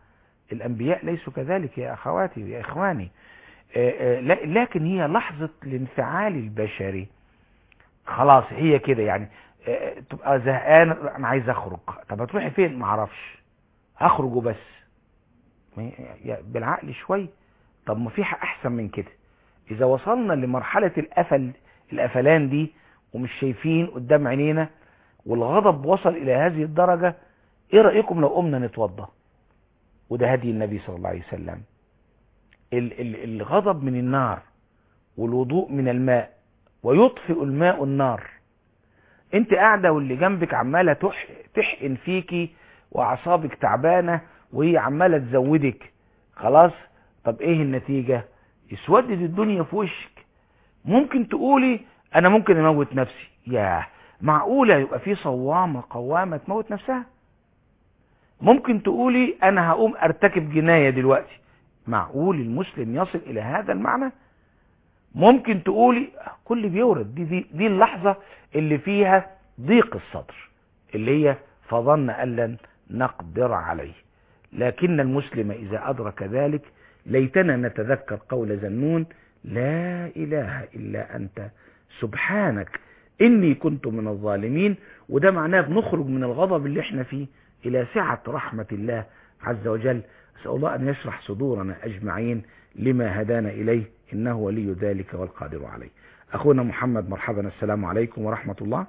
الأنبياء ليسوا كذلك يا أخواتي يا إخواني آه، آه، لا- لكن هي لحظة الانفعال البشري خلاص هي كده يعني آه، تبقى زهقان انا عايز اخرج طب هتروحي فين ما اعرفش هخرج وبس ما- يا- بالعقل شوي طب ما في حق احسن من كده اذا وصلنا لمرحلة القفل القفلان دي ومش شايفين قدام عينينا والغضب وصل الى هذه الدرجة ايه رأيكم لو قمنا نتوضى وده هدي النبي صلى الله عليه وسلم ال- ال- الغضب من النار والوضوء من الماء ويطفئ الماء النار انت قاعدة واللي جنبك عمالة تح- تحقن فيكي واعصابك تعبانة وهي عمالة تزودك خلاص طب ايه النتيجة يسودد الدنيا في وشك ممكن تقولي انا ممكن اموت نفسي ياه معقولة يبقى في صوامة قوامة تموت نفسها ممكن تقولي انا هقوم ارتكب جناية دلوقتي معقول المسلم يصل الى هذا المعنى ممكن تقولي كل بيورد دي, دي, دي اللحظة اللي فيها ضيق الصدر اللي هي فظن أن لن نقدر عليه لكن المسلم إذا أدرك ذلك ليتنا نتذكر قول زنون لا إله إلا أنت سبحانك إني كنت من الظالمين وده معناه بنخرج من الغضب اللي احنا فيه إلى سعة رحمة الله عز وجل أسأل الله أن يشرح صدورنا أجمعين لما هدانا إليه إنه ولي ذلك والقادر عليه أخونا محمد مرحبا السلام عليكم ورحمة الله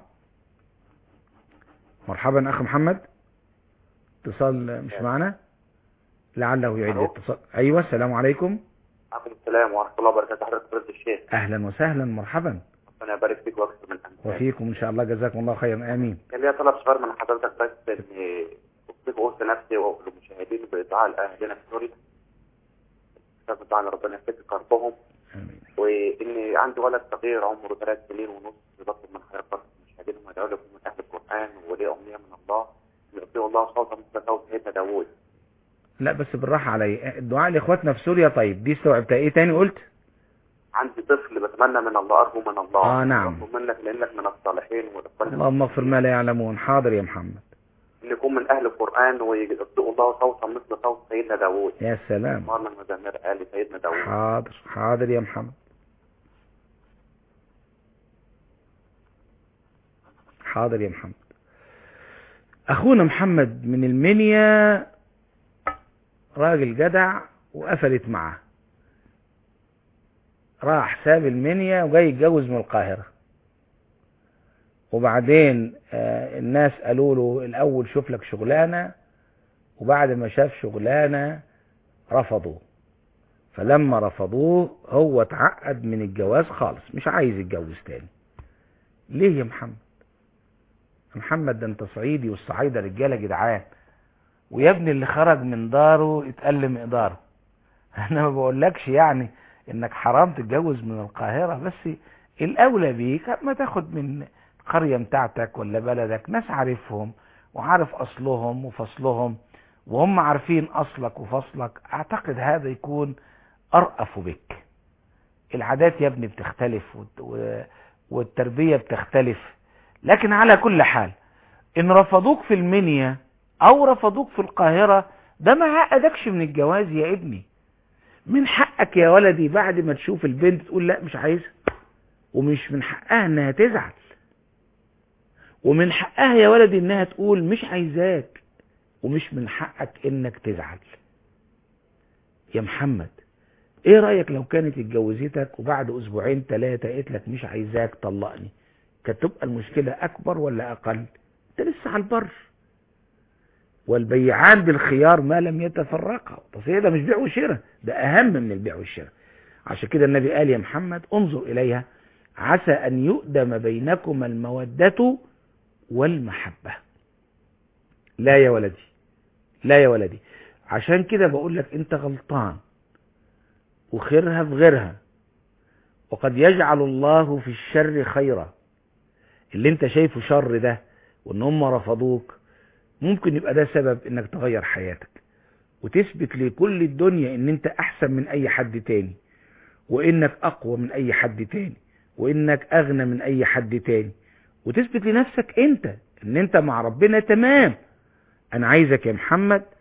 مرحبا أخ محمد اتصال مش معنا لعله يعيد ألو. الاتصال أيوة السلام عليكم عليكم السلام ورحمة الله وبركاته حضرتك فضيلة الشيخ أهلا وسهلا مرحبا ربنا يبارك فيك وأكثر من أمثالك وفيكم إن شاء الله جزاكم الله خيرا آمين كان ليا طلب صغير من حضرتك بس إن أوصيك وأوصي نفسي والمشاهدين بدعاء لأهلنا في سوريا استغفر الله ربنا يفك كربهم آمين وإن عندي ولد صغير عمره ثلاث سنين ونص بطلب من حضرتك المشاهدين هم يدعوا لكم من أهل القرآن ولي أمنية من الله أن يؤتيه الله صوتا مثل صوت سيدنا داوود لا بس بالراحة علي الدعاء لإخواتنا في سوريا طيب دي استوعبتها إيه تاني قلت عندي طفل بتمنى من الله أرجو من الله آه، نعم. أرجو منك لأنك من الصالحين والإخوان اللهم اغفر ما لا يعلمون حاضر يا محمد ان يكون من اهل القران ويبدأ الله صوتا مثل صوت سيدنا داوود يا سلام مرنا المزمر قال سيدنا داوود حاضر حاضر يا محمد حاضر يا محمد اخونا محمد من المنيا راجل جدع وقفلت معاه راح ساب المنيا وجاي يتجوز من القاهرة وبعدين آه، الناس قالوا له الاول شوف لك شغلانة وبعد ما شاف شغلانة رفضوه فلما رفضوه هو اتعقد من الجواز خالص مش عايز يتجوز تاني ليه يا محمد يا محمد ده انت صعيدي والصعايده رجاله جدعان ويا ابني اللي خرج من داره اتقل مقداره انا ما بقولكش يعني انك حرام تتجوز من القاهره بس الاولى بيك ما تاخد من القريه بتاعتك ولا بلدك ناس عارفهم وعارف اصلهم وفصلهم وهم عارفين اصلك وفصلك اعتقد هذا يكون ارأف بك العادات يا ابني بتختلف والت- و- والتربية بتختلف لكن على كل حال ان رفضوك في المنيا او رفضوك في القاهرة ده ما عقدكش من الجواز يا ابني من حقك يا ولدي بعد ما تشوف البنت تقول لا مش عايزها ومش من حقها انها تزعل ومن حقها يا ولدي انها تقول مش عايزاك ومش من حقك انك تزعل يا محمد ايه رأيك لو كانت اتجوزتك وبعد اسبوعين ثلاثة قالت لك مش عايزاك طلقني كانت تبقى المشكلة اكبر ولا اقل انت لسه على البر والبيعان بالخيار ما لم يتفرقا تصير ده مش بيع وشراء ده اهم من البيع والشراء عشان كده النبي قال يا محمد انظر اليها عسى ان يؤدم بينكما المودة والمحبة لا يا ولدي لا يا ولدي عشان كده بقول لك انت غلطان وخيرها في غيرها وقد يجعل الله في الشر خيرا اللي انت شايفه شر ده وان هم رفضوك ممكن يبقى ده سبب انك تغير حياتك وتثبت لكل الدنيا ان انت احسن من اي حد تاني وانك اقوى من اي حد تاني وانك اغنى من اي حد تاني وتثبت لنفسك انت ان انت مع ربنا تمام انا عايزك يا محمد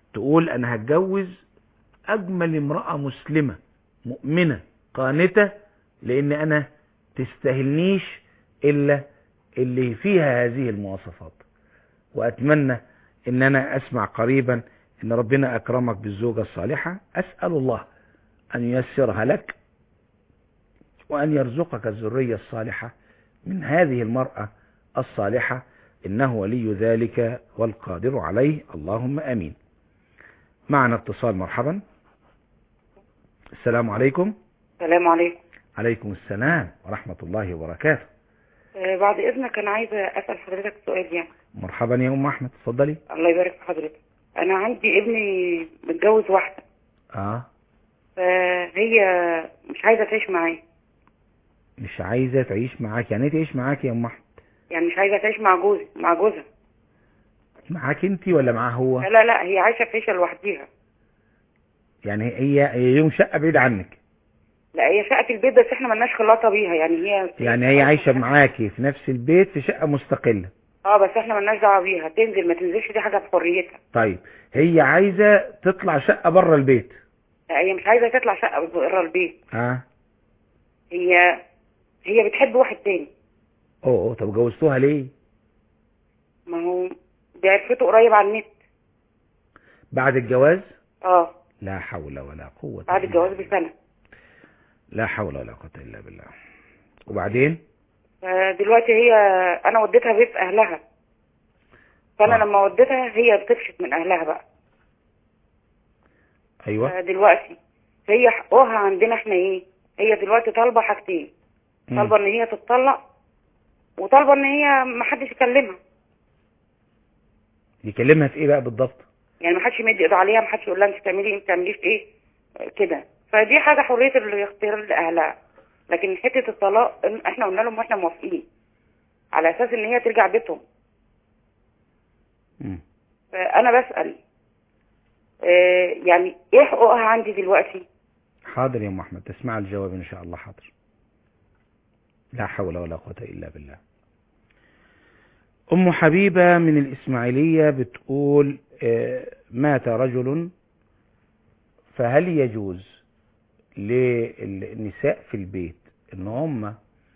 تقول انا هتجوز اجمل امرأة مسلمة مؤمنة قانتة لان انا تستاهلنيش الا اللي فيها هذه المواصفات واتمنى ان انا اسمع قريبا ان ربنا اكرمك بالزوجة الصالحة اسأل الله ان ييسرها لك وان يرزقك الذرية الصالحة من هذه المرأة الصالحة انه ولي ذلك والقادر عليه اللهم امين معنا اتصال مرحبا السلام عليكم السلام عليكم عليكم السلام ورحمة الله وبركاته آه، بعد اذنك انا عايزه اسال حضرتك سؤال يعني مرحبا يا ام احمد اتفضلي الله يبارك في حضرتك انا عندي ابني متجوز واحده اه فهي مش عايزه تعيش معاه مش عايزة تعيش معاك يعني ايه تعيش معاك يا ام احمد يعني مش عايزه تعيش مع جوزي مع جوزها معاك انت ولا معاه هو لا لا لا هي عايشه في عيشه لوحديها يعني هي هي يوم شقة بعيد عنك لا هي شقه البيت بس احنا ملناش خلاطه بيها يعني هي يعني هي عايشة معاكي في نفس البيت في شقة مستقلة اه بس احنا ملناش دعوه بيها تنزل ما تنزلش دي حاجه بحريتها طيب هي عايزة تطلع شقة بره البيت لا هي مش عايزه تطلع شقه بره البيت اه هي هي بتحب واحد تاني اوه أوه، طب جوزتوها ليه ما هو دي عرفته قريب على النت بعد الجواز اه لا حول ولا قوة بعد إلا الجواز بالله. بسنه لا حول ولا قوة إلا بالله وبعدين فدلوقتي هي انا وديتها بيت اهلها فانا آه. لما وديتها هي بتفشت من اهلها بقى أيوة دلوقتي هي حقوقها عندنا احنا ايه هي دلوقتي طالبه حاجتين مم. طالبه ان هي تتطلق وطالبه ان هي ما حدش يكلمها يكلمها في إيه بقى بالضبط يعني ما حدش يمد ايده عليها ما حدش يقول لها انت بتعملي انت بتعمليش ايه كده فدي حاجه حريه الاختيار لاهلها لكن حته الطلاق إن احنا قلنا لهم واحنا موافقين على اساس ان هي ترجع بيتهم مم. فانا بسال آه، يعني ايه حقوقها عندي دلوقتي حاضر يا أم أحمد تسمع الجواب إن شاء الله حاضر لا حول ولا قوة إلا بالله أم حبيبة من الإسماعيلية بتقول آه، مات رجل فهل يجوز للنساء في البيت ان هم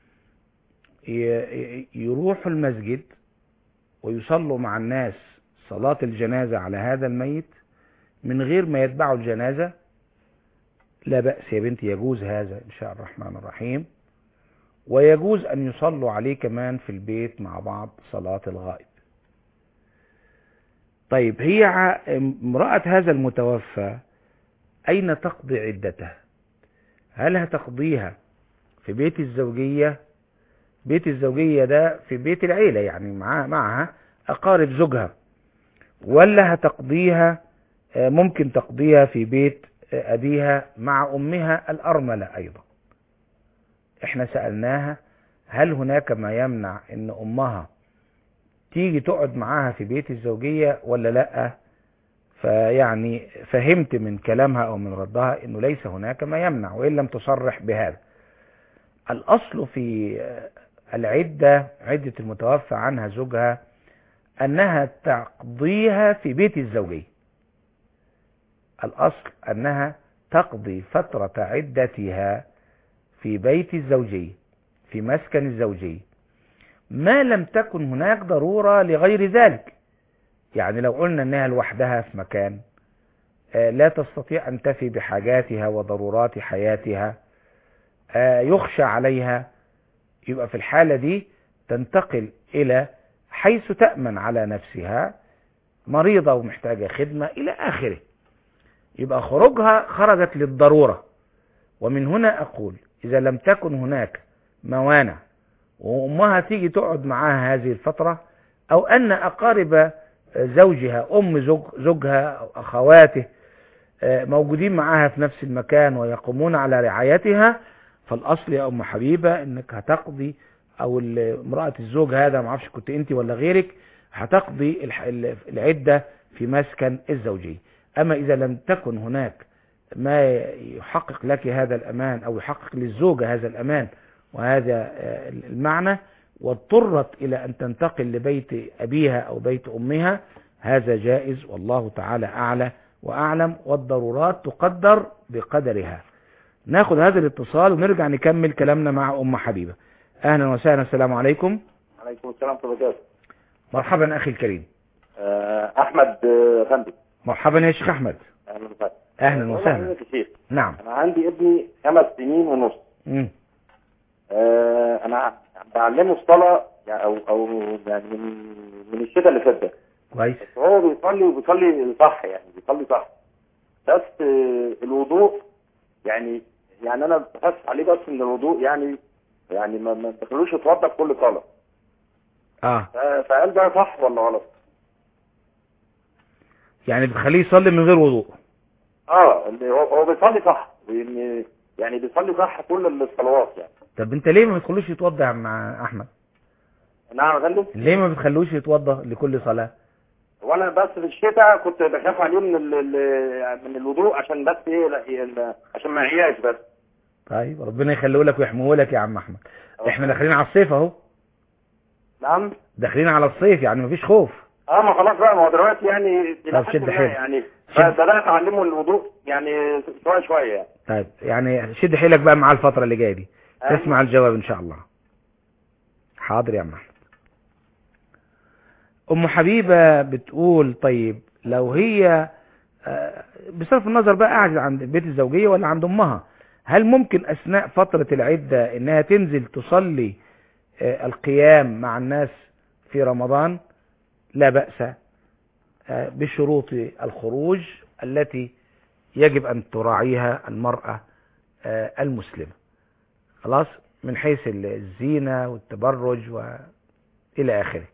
ي- يروحوا المسجد ويصلوا مع الناس صلاة الجنازة على هذا الميت من غير ما يتبعوا الجنازة لا بأس يا بنتي يجوز هذا إن شاء الرحمن الرحيم ويجوز أن يصلوا عليه كمان في البيت مع بعض صلاة الغائب طيب هي ع- امرأة هذا المتوفى أين تقضي عدتها هل هتقضيها في بيت الزوجية بيت الزوجية ده في بيت العيلة يعني معها, معها أقارب زوجها ولا هتقضيها آه، ممكن تقضيها في بيت آه، أبيها مع أمها الأرملة أيضا احنا سألناها هل هناك ما يمنع ان أمها تيجي تقعد معاها في بيت الزوجية ولا لأ فيعني فهمت من كلامها أو من ردها أنه ليس هناك ما يمنع وإن لم تصرح بهذا الأصل في العدة عدة المتوفى عنها زوجها أنها تقضيها في بيت الزوجية الأصل أنها تقضي فترة عدتها في بيت الزوجية في مسكن الزوجية ما لم تكن هناك ضرورة لغير ذلك يعني لو قلنا أنها لوحدها في مكان آه، لا تستطيع أن تفي بحاجاتها وضرورات حياتها آه، يخشى عليها يبقى في الحالة دي تنتقل إلى حيث تأمن على نفسها مريضة ومحتاجة خدمة إلى آخره يبقى خروجها خرجت للضرورة ومن هنا أقول إذا لم تكن هناك موانع وأمها تيجي تقعد معاها هذه الفترة أو أن أقارب زوجها أم زوج زوجها أو أخواته آه، موجودين معاها في نفس المكان ويقومون على رعايتها فالأصل يا أم حبيبة أنك هتقضي أو ال- امرأة الزوج هذا معرفش كنت أنت ولا غيرك هتقضي الح- ال- العدة في مسكن الزوجية أما إذا لم تكن هناك ما يحقق لك هذا الأمان أو يحقق للزوجة هذا الأمان وهذا آه، المعنى واضطرت إلى أن تنتقل لبيت أبيها أو بيت أمها هذا جائز والله تعالى أعلى وأعلم والضرورات تقدر بقدرها ناخد هذا الاتصال ونرجع نكمل كلامنا مع أم حبيبة أهلا وسهلا السلام عليكم عليكم السلام ورحمة الله وبركاته مرحبا أخي الكريم آه، أحمد آه، غندي مرحبا يا شيخ أحمد أهلا وسهلا أهلا والله وسهلا حضرتك يا شيخ نعم أنا عندي ابني خمس سنين ونص مم. آه، أنا بعلمه الصلاة يعني أو أو يعني من من الشتاء اللي فات ده كويس بس هو بيصلي وبيصلي صح يعني بيصلي صح بس آه، الوضوء يعني يعني أنا بحس عليه بس إن الوضوء يعني يعني ما ما تخلوش يتوضا في كل صلاة اه ف- فهل ده صح ولا غلط؟ يعني بتخليه يصلي من غير وضوء اه اللي هو هو بيصلي صح وإن- يعني بيصلي صح كل الصلوات يعني طب انت ليه ما بتخلوش يتوضا مع احمد نعم يا فندم ليه ما بتخلوش يتوضا لكل صلاة وانا بس في الشتاء كنت بخاف عليه من ال ال- من الوضوء عشان بس ايه لا- ال- عشان ما يعياش بس طيب ربنا يخليه لك ويحميه لك يا عم احمد احنا داخلين على الصيف اهو نعم داخلين على الصيف يعني مفيش خوف اه ما خلاص بقى ما هو دلوقتي يعني إلى طب حد شد ما حيلك. يعني شد. بدات اعلمه الوضوء يعني شويه شويه يعني طيب يعني شد حيلك بقى مع الفترة اللي جاية دي أيوة. تسمع الجواب ان شاء الله حاضر يا عم احمد ام حبيبة بتقول طيب لو هي آه، بصرف النظر بقى قاعدة عند البيت الزوجية ولا عند امها هل ممكن اثناء فترة العدة انها تنزل تصلي آه، القيام مع الناس في رمضان لا بأس آه، بشروط الخروج التي يجب ان تراعيها المرأة آه، المسلمة خلاص من حيث الزينة والتبرج وإلى آخره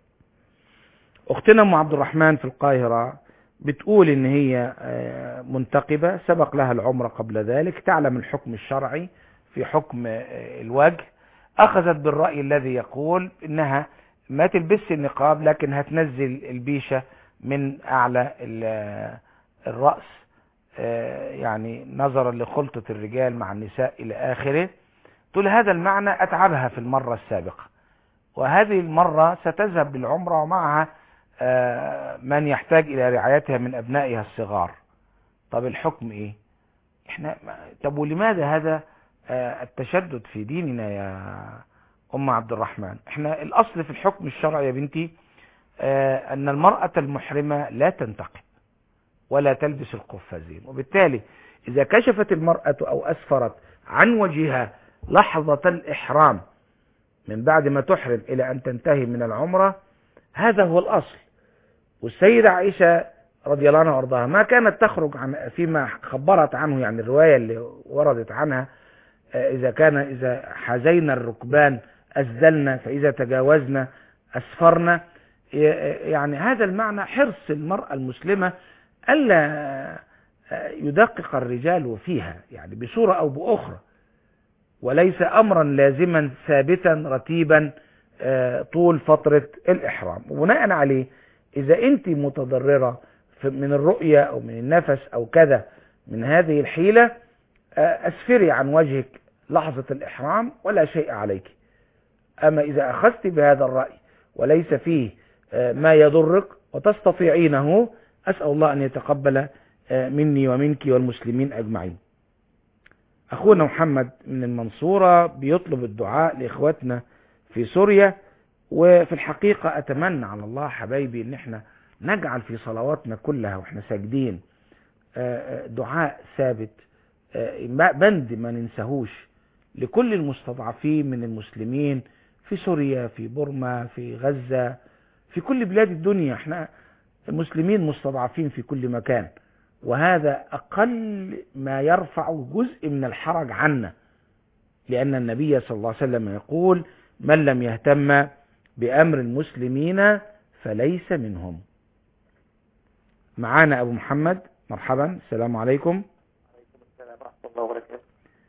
أختنا أم عبد الرحمن في القاهرة بتقول إن هي آه، منتقبة سبق لها العمر قبل ذلك تعلم الحكم الشرعي في حكم آه، الوجه أخذت بالرأي الذي يقول إنها ما تلبسش النقاب لكن هتنزل البيشة من أعلى ال- الرأس آه، يعني نظرا لخلطة الرجال مع النساء إلى آخره تقول هذا المعنى أتعبها في المرة السابقة وهذه المرة ستذهب للعمرة ومعها آه، من يحتاج إلى رعايتها من أبنائها الصغار طب الحكم إيه إحنا طب ولماذا هذا آه، التشدد في ديننا يا أم عبد الرحمن إحنا الأصل في الحكم الشرعي يا بنتي آه، أن المرأة المحرمة لا تنتقب ولا تلبس القفازين وبالتالي إذا كشفت المرأة أو أسفرت عن وجهها لحظة الإحرام من بعد ما تحرم إلى أن تنتهي من العمرة هذا هو الأصل والسيدة عائشة رضي الله عنها وارضاها ما كانت تخرج عن فيما خبرت عنه يعني الرواية اللي وردت عنها آه، إذا كان إذا حزينا الركبان أسدلنا فإذا تجاوزنا أسفرنا ي- يعني هذا المعنى حرص المرأة المسلمة ألا آه، يدقق الرجال فيها يعني بصورة أو بأخرى وليس أمرا لازما ثابتا رتيبا آه، طول فترة الإحرام وبناء عليه إذا أنت متضررة في- من الرؤية أو من النفس أو كذا من هذه الحيلة آه، أسفري عن وجهك لحظة الإحرام ولا شيء عليك أما إذا أخذت بهذا الرأي وليس فيه آه، ما يضرك وتستطيعينه أسأل الله أن يتقبل آه، مني ومنك والمسلمين أجمعين أخونا محمد من المنصورة بيطلب الدعاء لإخواتنا في سوريا وفي الحقيقة أتمنى على الله حبايبي إن احنا نجعل في صلواتنا كلها واحنا ساجدين آه، آه، دعاء ثابت آه، ما- بند ما ننساهوش لكل المستضعفين من المسلمين في سوريا في بورما في غزة في كل بلاد الدنيا احنا المسلمين مستضعفين في كل مكان وهذا أقل ما يرفع جزء من الحرج عنا لأن النبي صلى الله عليه وسلم يقول من لم يهتم بأمر المسلمين فليس منهم معانا أبو محمد مرحبا السلام عليكم السلام ورحمة الله وبركاته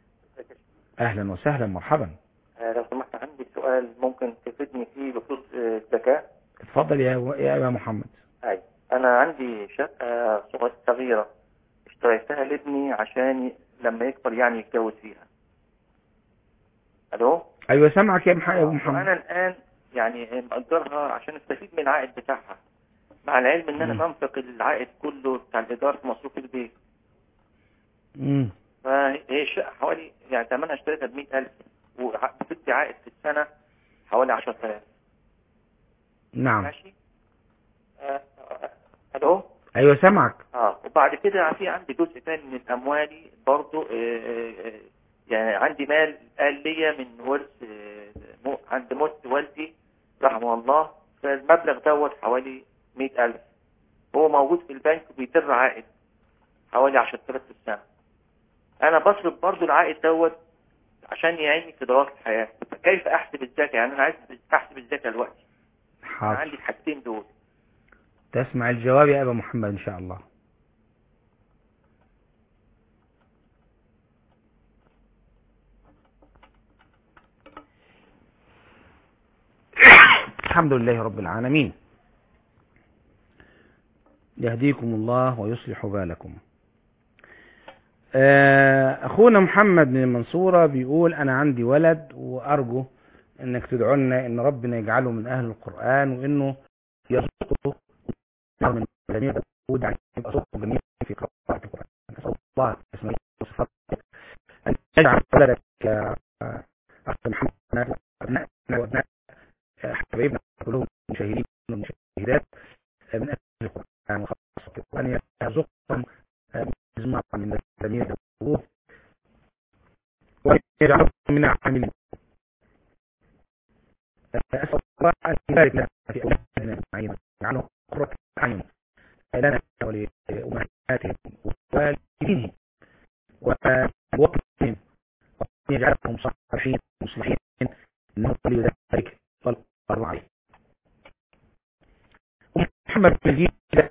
أهلا وسهلا مرحبا آه، لو سمحت عندي سؤال ممكن تفيدني فيه بخصوص آه، الزكاة اتفضل يا يا أبا محمد أي أنا عندي شقة صغ- صغيرة اشتريتها لابني عشان ي- لما يكبر يعني يتجوز فيها ألو أيوة سامعك يا مح- يا أبو محمد وأنا الآن يعني مأجرها عشان استفيد من العائد بتاعها مع العلم ان انا مم. بنفق العائد كله بتاع الايجار في مصروف البيت مم. فهي الشقه حوالي يعني ثمنها اشتريتها ب 100000 وبتدي عائد في السنه حوالي 10000 نعم ماشي آه، آه، الو ايوه سامعك اه وبعد كده في عندي جزء تاني من اموالي برضو آه، آه، آه، يعني عندي مال قال ليا من ورث آه، مو- عند موت والدي رحمه الله فالمبلغ دوت حوالي 100000 هو موجود في البنك بيدر عائد حوالي 10000 في السنة أنا بصرف برضو العائد دوت عشان يعيني في دراسة الحياة فكيف أحسب الزكاة يعني أنا عايز أحسب الزكاة دلوقتي أنا حاضر عندي الحاجتين دول تسمع الجواب يا ابا محمد ان شاء الله الحمد لله رب العالمين يهديكم الله ويصلح بالكم آه، اخونا محمد من المنصورة بيقول انا عندي ولد وارجو انك تدعو لنا ان ربنا يجعله من اهل القرآن وانه يرزقه من جميع داود يعني يبقى صوته جميل في قراءة القرآن نسأل الله اسمه وصفاته أن يجعل ولدك يا أخ محمد وأبنائنا وأبناء حبايبنا كلهم مشاهدين والمشاهدات من أهل القرآن وخاصة وأن يرزقهم جماعة من جميع داود وأن يجعلهم من العاملين أسأل الله أن يبارك لنا في أولادنا أجمعين ويجعلهم قرة أعين لنا ولأمهاتهم ووالديهم ووطنهم وأن يجعلهم صالحين مصلحين إنه ولي ذلك والقدر عليه أم محمد بن الجيل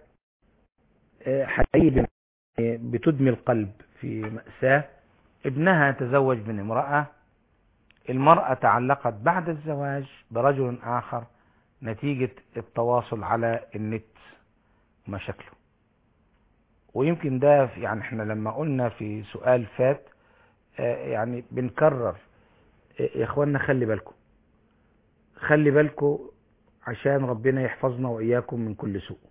حقيقي بتدمي القلب في مأساة ابنها تزوج من امرأة المرأة تعلقت بعد الزواج برجل آخر نتيجة التواصل على النت مشاكله ويمكن ده في- يعني احنا لما قلنا في سؤال فات آه، يعني بنكرر آه، يا اخوانا خلي بالكم خلي بالكم عشان ربنا يحفظنا واياكم من كل سوء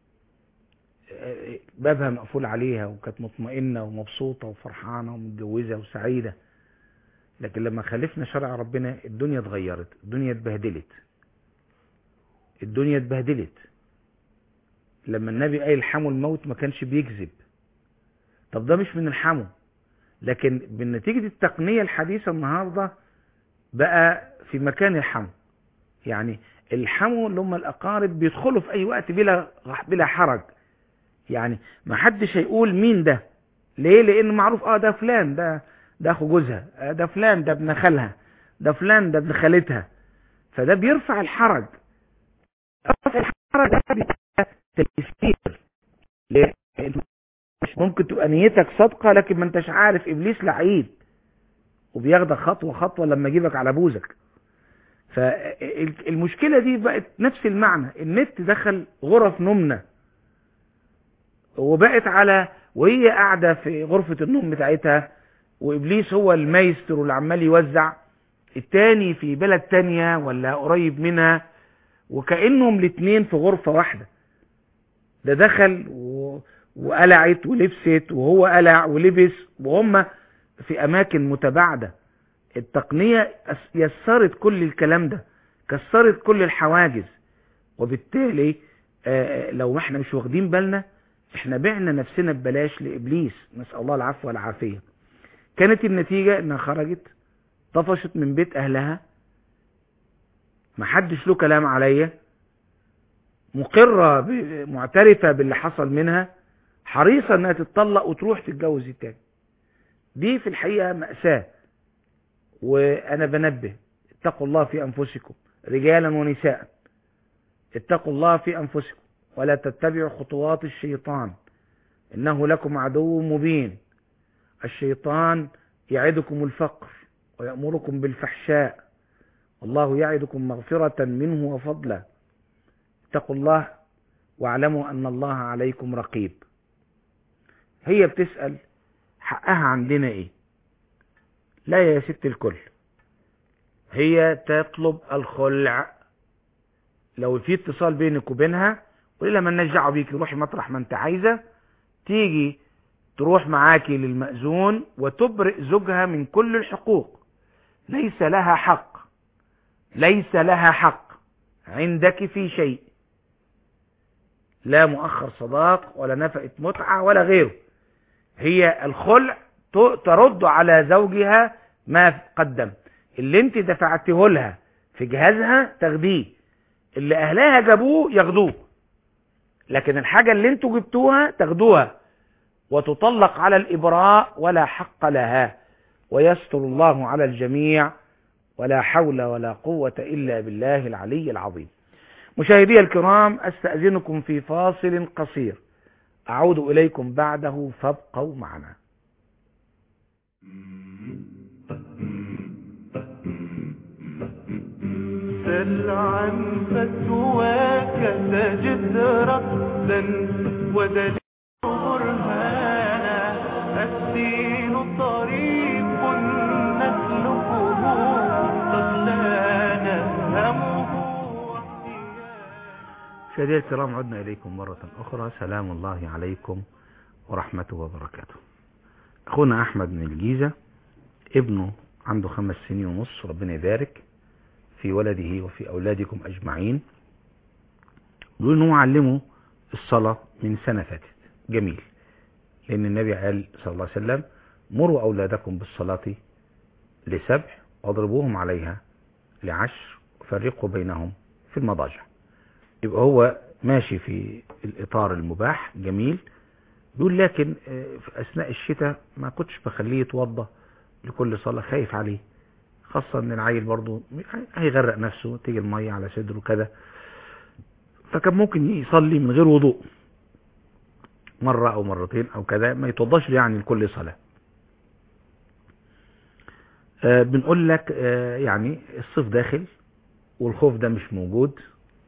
آه، بابها مقفول عليها وكانت مطمئنة ومبسوطة وفرحانة ومتجوزة وسعيدة لكن لما خالفنا شرع ربنا الدنيا اتغيرت الدنيا اتبهدلت الدنيا اتبهدلت لما النبي قال الحموا الموت ما كانش بيكذب طب ده مش من الحمو لكن بنتيجة التقنية الحديثة النهاردة بقى في مكان الحمو يعني الحمو اللي هم الأقارب بيدخلوا في أي وقت بلا بلا حرج يعني ما حدش هيقول مين ده ليه لأنه معروف اه ده فلان ده ده أخو جوزها آه ده فلان ده ابن خالها ده فلان ده ابن خالتها فده بيرفع الحرج رفع الحرج ده بيبقى تيسير ليه؟ مش ممكن تبقى نيتك صادقة لكن ما انتش عارف ابليس لعيب وبياخدك خطوة خطوة لما يجيبك على بوزك فالمشكلة دي بقت نفس المعنى النت دخل غرف نومنا وبقت على وهي قاعدة في غرفة النوم بتاعتها وابليس هو المايستر اللي عمال يوزع التاني في بلد تانية ولا قريب منها وكأنهم الاتنين في غرفة واحدة ده دخل و... وقلعت ولبست وهو قلع ولبس وهم في اماكن متباعدة التقنية أس- يسرت كل الكلام ده كسرت كل الحواجز وبالتالي آه، لو احنا مش واخدين بالنا احنا بعنا نفسنا ببلاش لابليس نسأل الله العفو والعافية كانت النتيجة انها خرجت طفشت من بيت اهلها محدش له كلام عليا مقرة ب- معترفة باللي حصل منها حريصة انها تتطلق وتروح تتجوز التاني دي في الحقيقة مأساة وانا بنبه اتقوا الله في انفسكم رجالا ونساء اتقوا الله في انفسكم ولا تتبعوا خطوات الشيطان انه لكم عدو مبين الشيطان يعدكم الفقر ويأمركم بالفحشاء والله يعدكم مغفرة منه وفضلا اتقوا الله واعلموا ان الله عليكم رقيب هي بتسأل حقها عندنا ايه لا يا ست الكل هي تطلب الخلع لو في اتصال بينك وبينها قولي لها مالناش دعوه بيكي روحي مطرح ما انت عايزه تيجي تروح معاكي للمأذون وتبرئ زوجها من كل الحقوق ليس لها حق ليس لها حق عندك في شيء لا مؤخر صداق ولا نفقة متعة ولا غيره هي الخلع ت- ترد على زوجها ما قدم اللي انت دفعته لها في جهازها تاخديه اللي اهلها جابوه ياخدوه لكن الحاجة اللي انتوا جبتوها تاخدوها وتطلق على الإبراء ولا حق لها ويستر الله على الجميع ولا حول ولا قوة إلا بالله العلي العظيم مشاهدي الكرام أستأذنكم في فاصل قصير أعود إليكم بعده فابقوا معنا سل عن فتواك تجد رأسا ودليل برهانا الدين طريق نسلكه قد لا نفهمه مشاهدي الكرام عدنا إليكم مرة أخرى سلام الله عليكم ورحمته وبركاته أخونا أحمد من الجيزة ابنه عنده خمس سنين ونص ربنا يبارك في ولده وفي أولادكم أجمعين بيقول إن هو علمه الصلاة من سنة فاتت جميل لأن النبي قال صلى الله عليه وسلم مروا أولادكم بالصلاة لسبع واضربوهم عليها لعشر وفرقوا بينهم في المضاجع يبقى هو ماشي في الإطار المباح جميل بيقول لكن آه، في أثناء الشتاء ما كنتش بخليه يتوضى لكل صلاة خايف عليه خاصة ان العيل برضه هيغرق نفسه تيجي المية على صدره كده فكان ممكن يصلي من غير وضوء مرة او مرتين او كذا ما يتوضاش يعني لكل صلاة آه بنقول لك آه يعني الصيف داخل والخوف ده مش موجود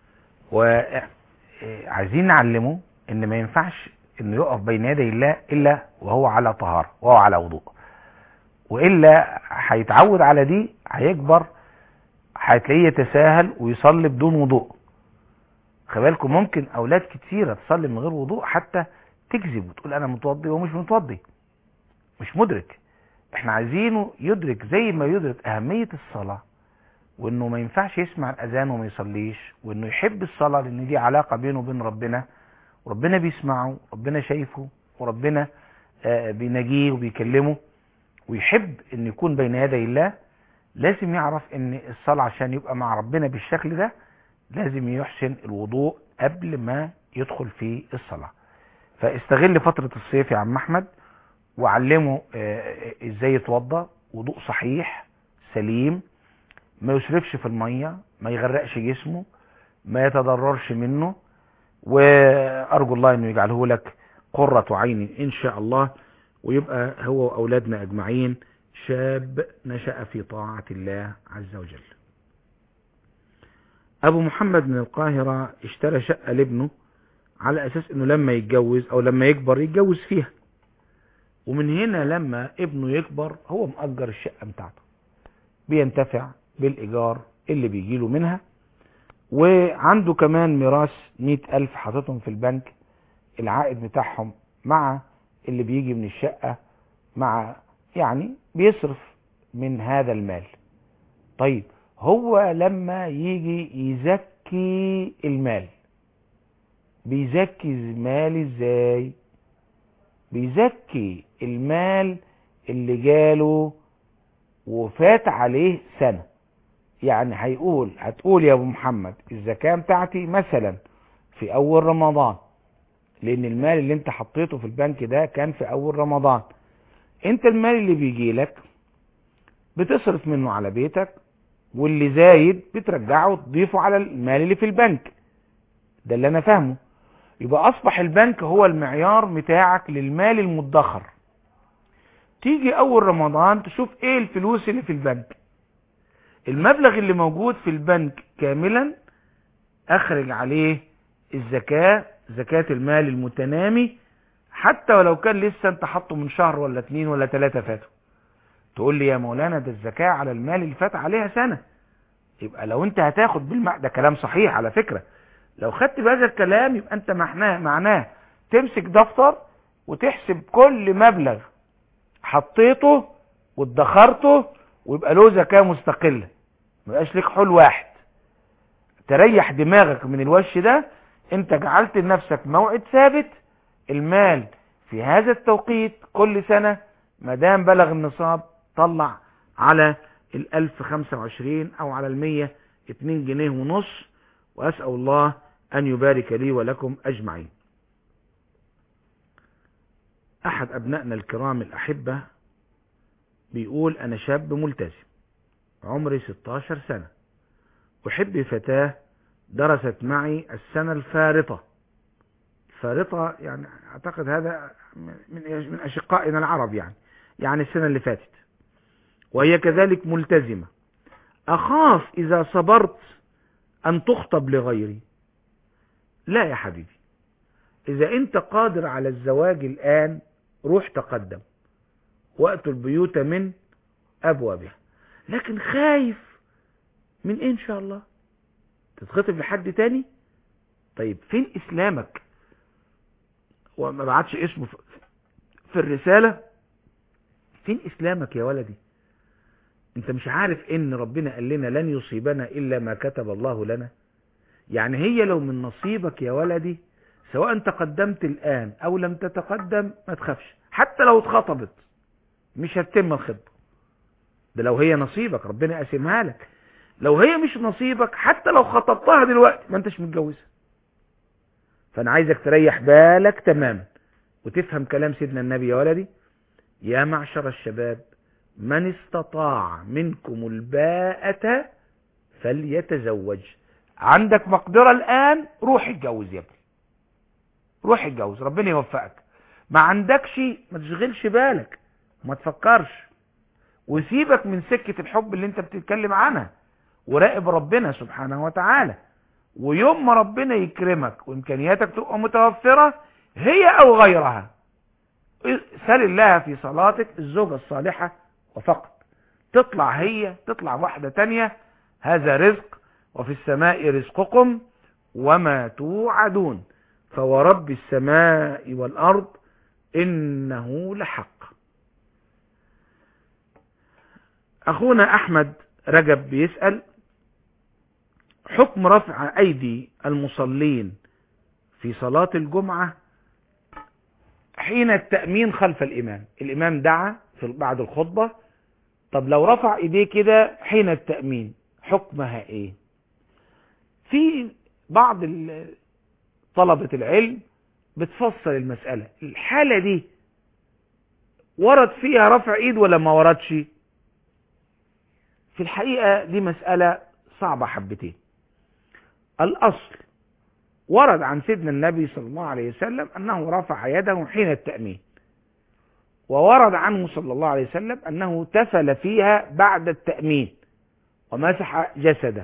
وعايزين نعلمه ان ما ينفعش انه يقف بين يدي الله الا وهو على طهارة وهو على وضوء والا هيتعود على دي هيكبر هتلاقيه يتساهل ويصلي بدون وضوء خلي بالكم ممكن اولاد كتيره تصلي من غير وضوء حتى تكذب وتقول انا متوضي وهو مش متوضي مش مدرك احنا عايزينه يدرك زي ما يدرك اهميه الصلاه وانه ما ينفعش يسمع الاذان وما يصليش وانه يحب الصلاه لان دي علاقه بينه وبين ربنا وربنا بيسمعه وربنا شايفه وربنا آه، بيناجيه وبيكلمه ويحب ان يكون بين يدي الله لازم يعرف ان الصلاة عشان يبقى مع ربنا بالشكل ده لازم يحسن الوضوء قبل ما يدخل في الصلاة فاستغل فترة الصيف يا عم احمد وعلمه آه، ازاي يتوضى وضوء صحيح سليم ما يسرفش في المية ما يغرقش جسمه ما يتضررش منه وارجو الله انه يجعله لك قرة عين ان شاء الله ويبقى هو وأولادنا أجمعين شاب نشأ في طاعة الله عز وجل أبو محمد من القاهرة اشترى شقة لابنه على أساس أنه لما يتجوز أو لما يكبر يتجوز فيها ومن هنا لما ابنه يكبر هو مأجر الشقة بتاعته بينتفع بالإيجار اللي بيجيله منها وعنده كمان ميراث مئة ألف حاططهم في البنك العائد بتاعهم مع اللي بيجي من الشقة مع يعني بيصرف من هذا المال طيب هو لما يجي يزكي المال بيزكي المال ازاي بيزكي المال اللي جاله وفات عليه سنة يعني هيقول هتقول يا ابو محمد الزكاة بتاعتي مثلا في اول رمضان لان المال اللي انت حطيته في البنك ده كان في اول رمضان انت المال اللي بيجي لك بتصرف منه على بيتك واللي زايد بترجعه وتضيفه على المال اللي في البنك ده اللي انا فاهمه يبقى اصبح البنك هو المعيار بتاعك للمال المدخر تيجي اول رمضان تشوف ايه الفلوس اللي في البنك المبلغ اللي موجود في البنك كاملا اخرج عليه الزكاة زكاة المال المتنامي حتى ولو كان لسه انت حاطه من شهر ولا اتنين ولا تلاتة فاتوا تقول لي يا مولانا ده الزكاة على المال اللي فات عليها سنة يبقى لو انت هتاخد بالمع ده كلام صحيح على فكرة لو خدت بهذا الكلام يبقى انت معناه معناه تمسك دفتر وتحسب كل مبلغ حطيته وادخرته ويبقى له زكاة مستقلة ما يبقاش ليك حول واحد تريح دماغك من الوش ده انت جعلت لنفسك موعد ثابت المال في هذا التوقيت كل سنة ما دام بلغ النصاب طلع على الألف خمسة وعشرين أو على المية اتنين جنيه ونص وأسأل الله أن يبارك لي ولكم أجمعين أحد أبنائنا الكرام الأحبة بيقول أنا شاب ملتزم عمري 16 سنة أحب فتاة درست معي السنة الفارطة الفارطة يعني أعتقد هذا من من أشقائنا العرب يعني يعني السنة اللي فاتت وهي كذلك ملتزمة أخاف إذا صبرت أن تخطب لغيري لا يا حبيبي إذا أنت قادر على الزواج الآن روح تقدم وقت البيوت من أبوابها لكن خايف من إيه إن شاء الله تتخطب لحد تاني طيب فين إسلامك وما بعتش اسمه في الرسالة فين إسلامك يا ولدي انت مش عارف ان ربنا قال لنا لن يصيبنا الا ما كتب الله لنا يعني هي لو من نصيبك يا ولدي سواء تقدمت الان او لم تتقدم ما تخافش حتى لو اتخطبت مش هتتم الخطبه ده لو هي نصيبك ربنا قاسمها لك لو هي مش نصيبك حتى لو خطبتها دلوقتي ما انتش متجوزها فانا عايزك تريح بالك تماما وتفهم كلام سيدنا النبي يا ولدي يا معشر الشباب من استطاع منكم الباءة فليتزوج عندك مقدرة الآن روح اتجوز يا ابني روح اتجوز ربنا يوفقك ما عندكش ما تشغلش بالك ما تفكرش وسيبك من سكة الحب اللي انت بتتكلم عنها وراقب ربنا سبحانه وتعالى ويوم ما ربنا يكرمك وامكانياتك تبقى متوفرة هي او غيرها سل الله في صلاتك الزوجة الصالحة وفقط تطلع هي تطلع واحدة تانية هذا رزق وفي السماء رزقكم وما توعدون فورب السماء والأرض إنه لحق أخونا أحمد رجب بيسأل حكم رفع أيدي المصلين في صلاة الجمعة حين التأمين خلف الإمام الإمام دعا في بعد الخطبة طب لو رفع ايديه كده حين التأمين حكمها ايه في بعض طلبة العلم بتفصل المسألة الحالة دي ورد فيها رفع ايد ولا ما وردش في الحقيقة دي مسألة صعبة حبتين الأصل ورد عن سيدنا النبي صلى الله عليه وسلم أنه رفع يده حين التأمين وورد عنه صلى الله عليه وسلم أنه تفل فيها بعد التأمين ومسح جسده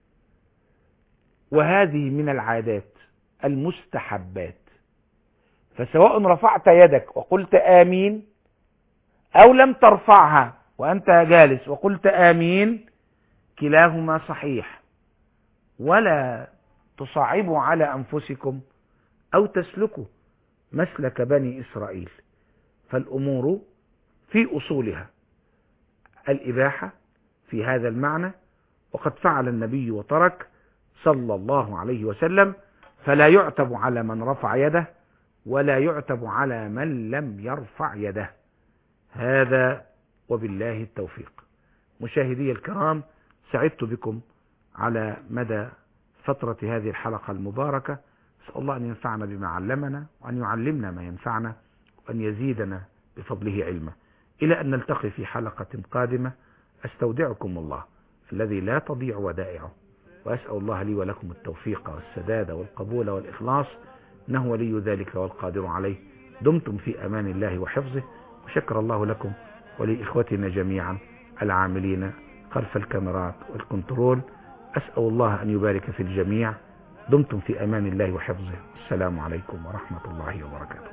وهذه من العادات المستحبات فسواء رفعت يدك وقلت آمين أو لم ترفعها وأنت جالس وقلت آمين كلاهما صحيح ولا تصعبوا على أنفسكم أو تسلكوا مسلك بني إسرائيل فالأمور في أصولها الإباحة في هذا المعنى وقد فعل النبي وترك صلى الله عليه وسلم فلا يعتب على من رفع يده ولا يعتب على من لم يرفع يده هذا وبالله التوفيق مشاهدي الكرام سعدت بكم على مدى فترة هذه الحلقة المباركة أسأل الله أن ينفعنا بما علمنا وأن يعلمنا ما ينفعنا وأن يزيدنا بفضله علما إلى أن نلتقي في حلقة قادمة أستودعكم الله الذي لا تضيع ودائعه وأسأل الله لي ولكم التوفيق والسداد والقبول والإخلاص إنه ولي ذلك والقادر عليه دمتم في أمان الله وحفظه وشكر الله لكم ولإخوتنا جميعا العاملين خلف الكاميرات والكنترول أسأل الله أن يبارك في الجميع دمتم في أمان الله وحفظه السلام عليكم ورحمة الله وبركاته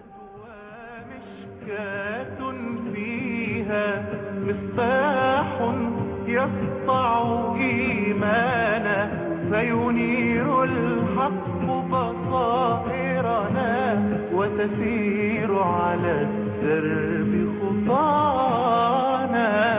مشكاة فيها مصباح يسطع إيمانا فينير الحق بصائرنا وتسير على الدرب خطانا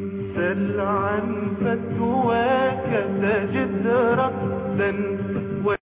سل عن فتواك تجد رأسا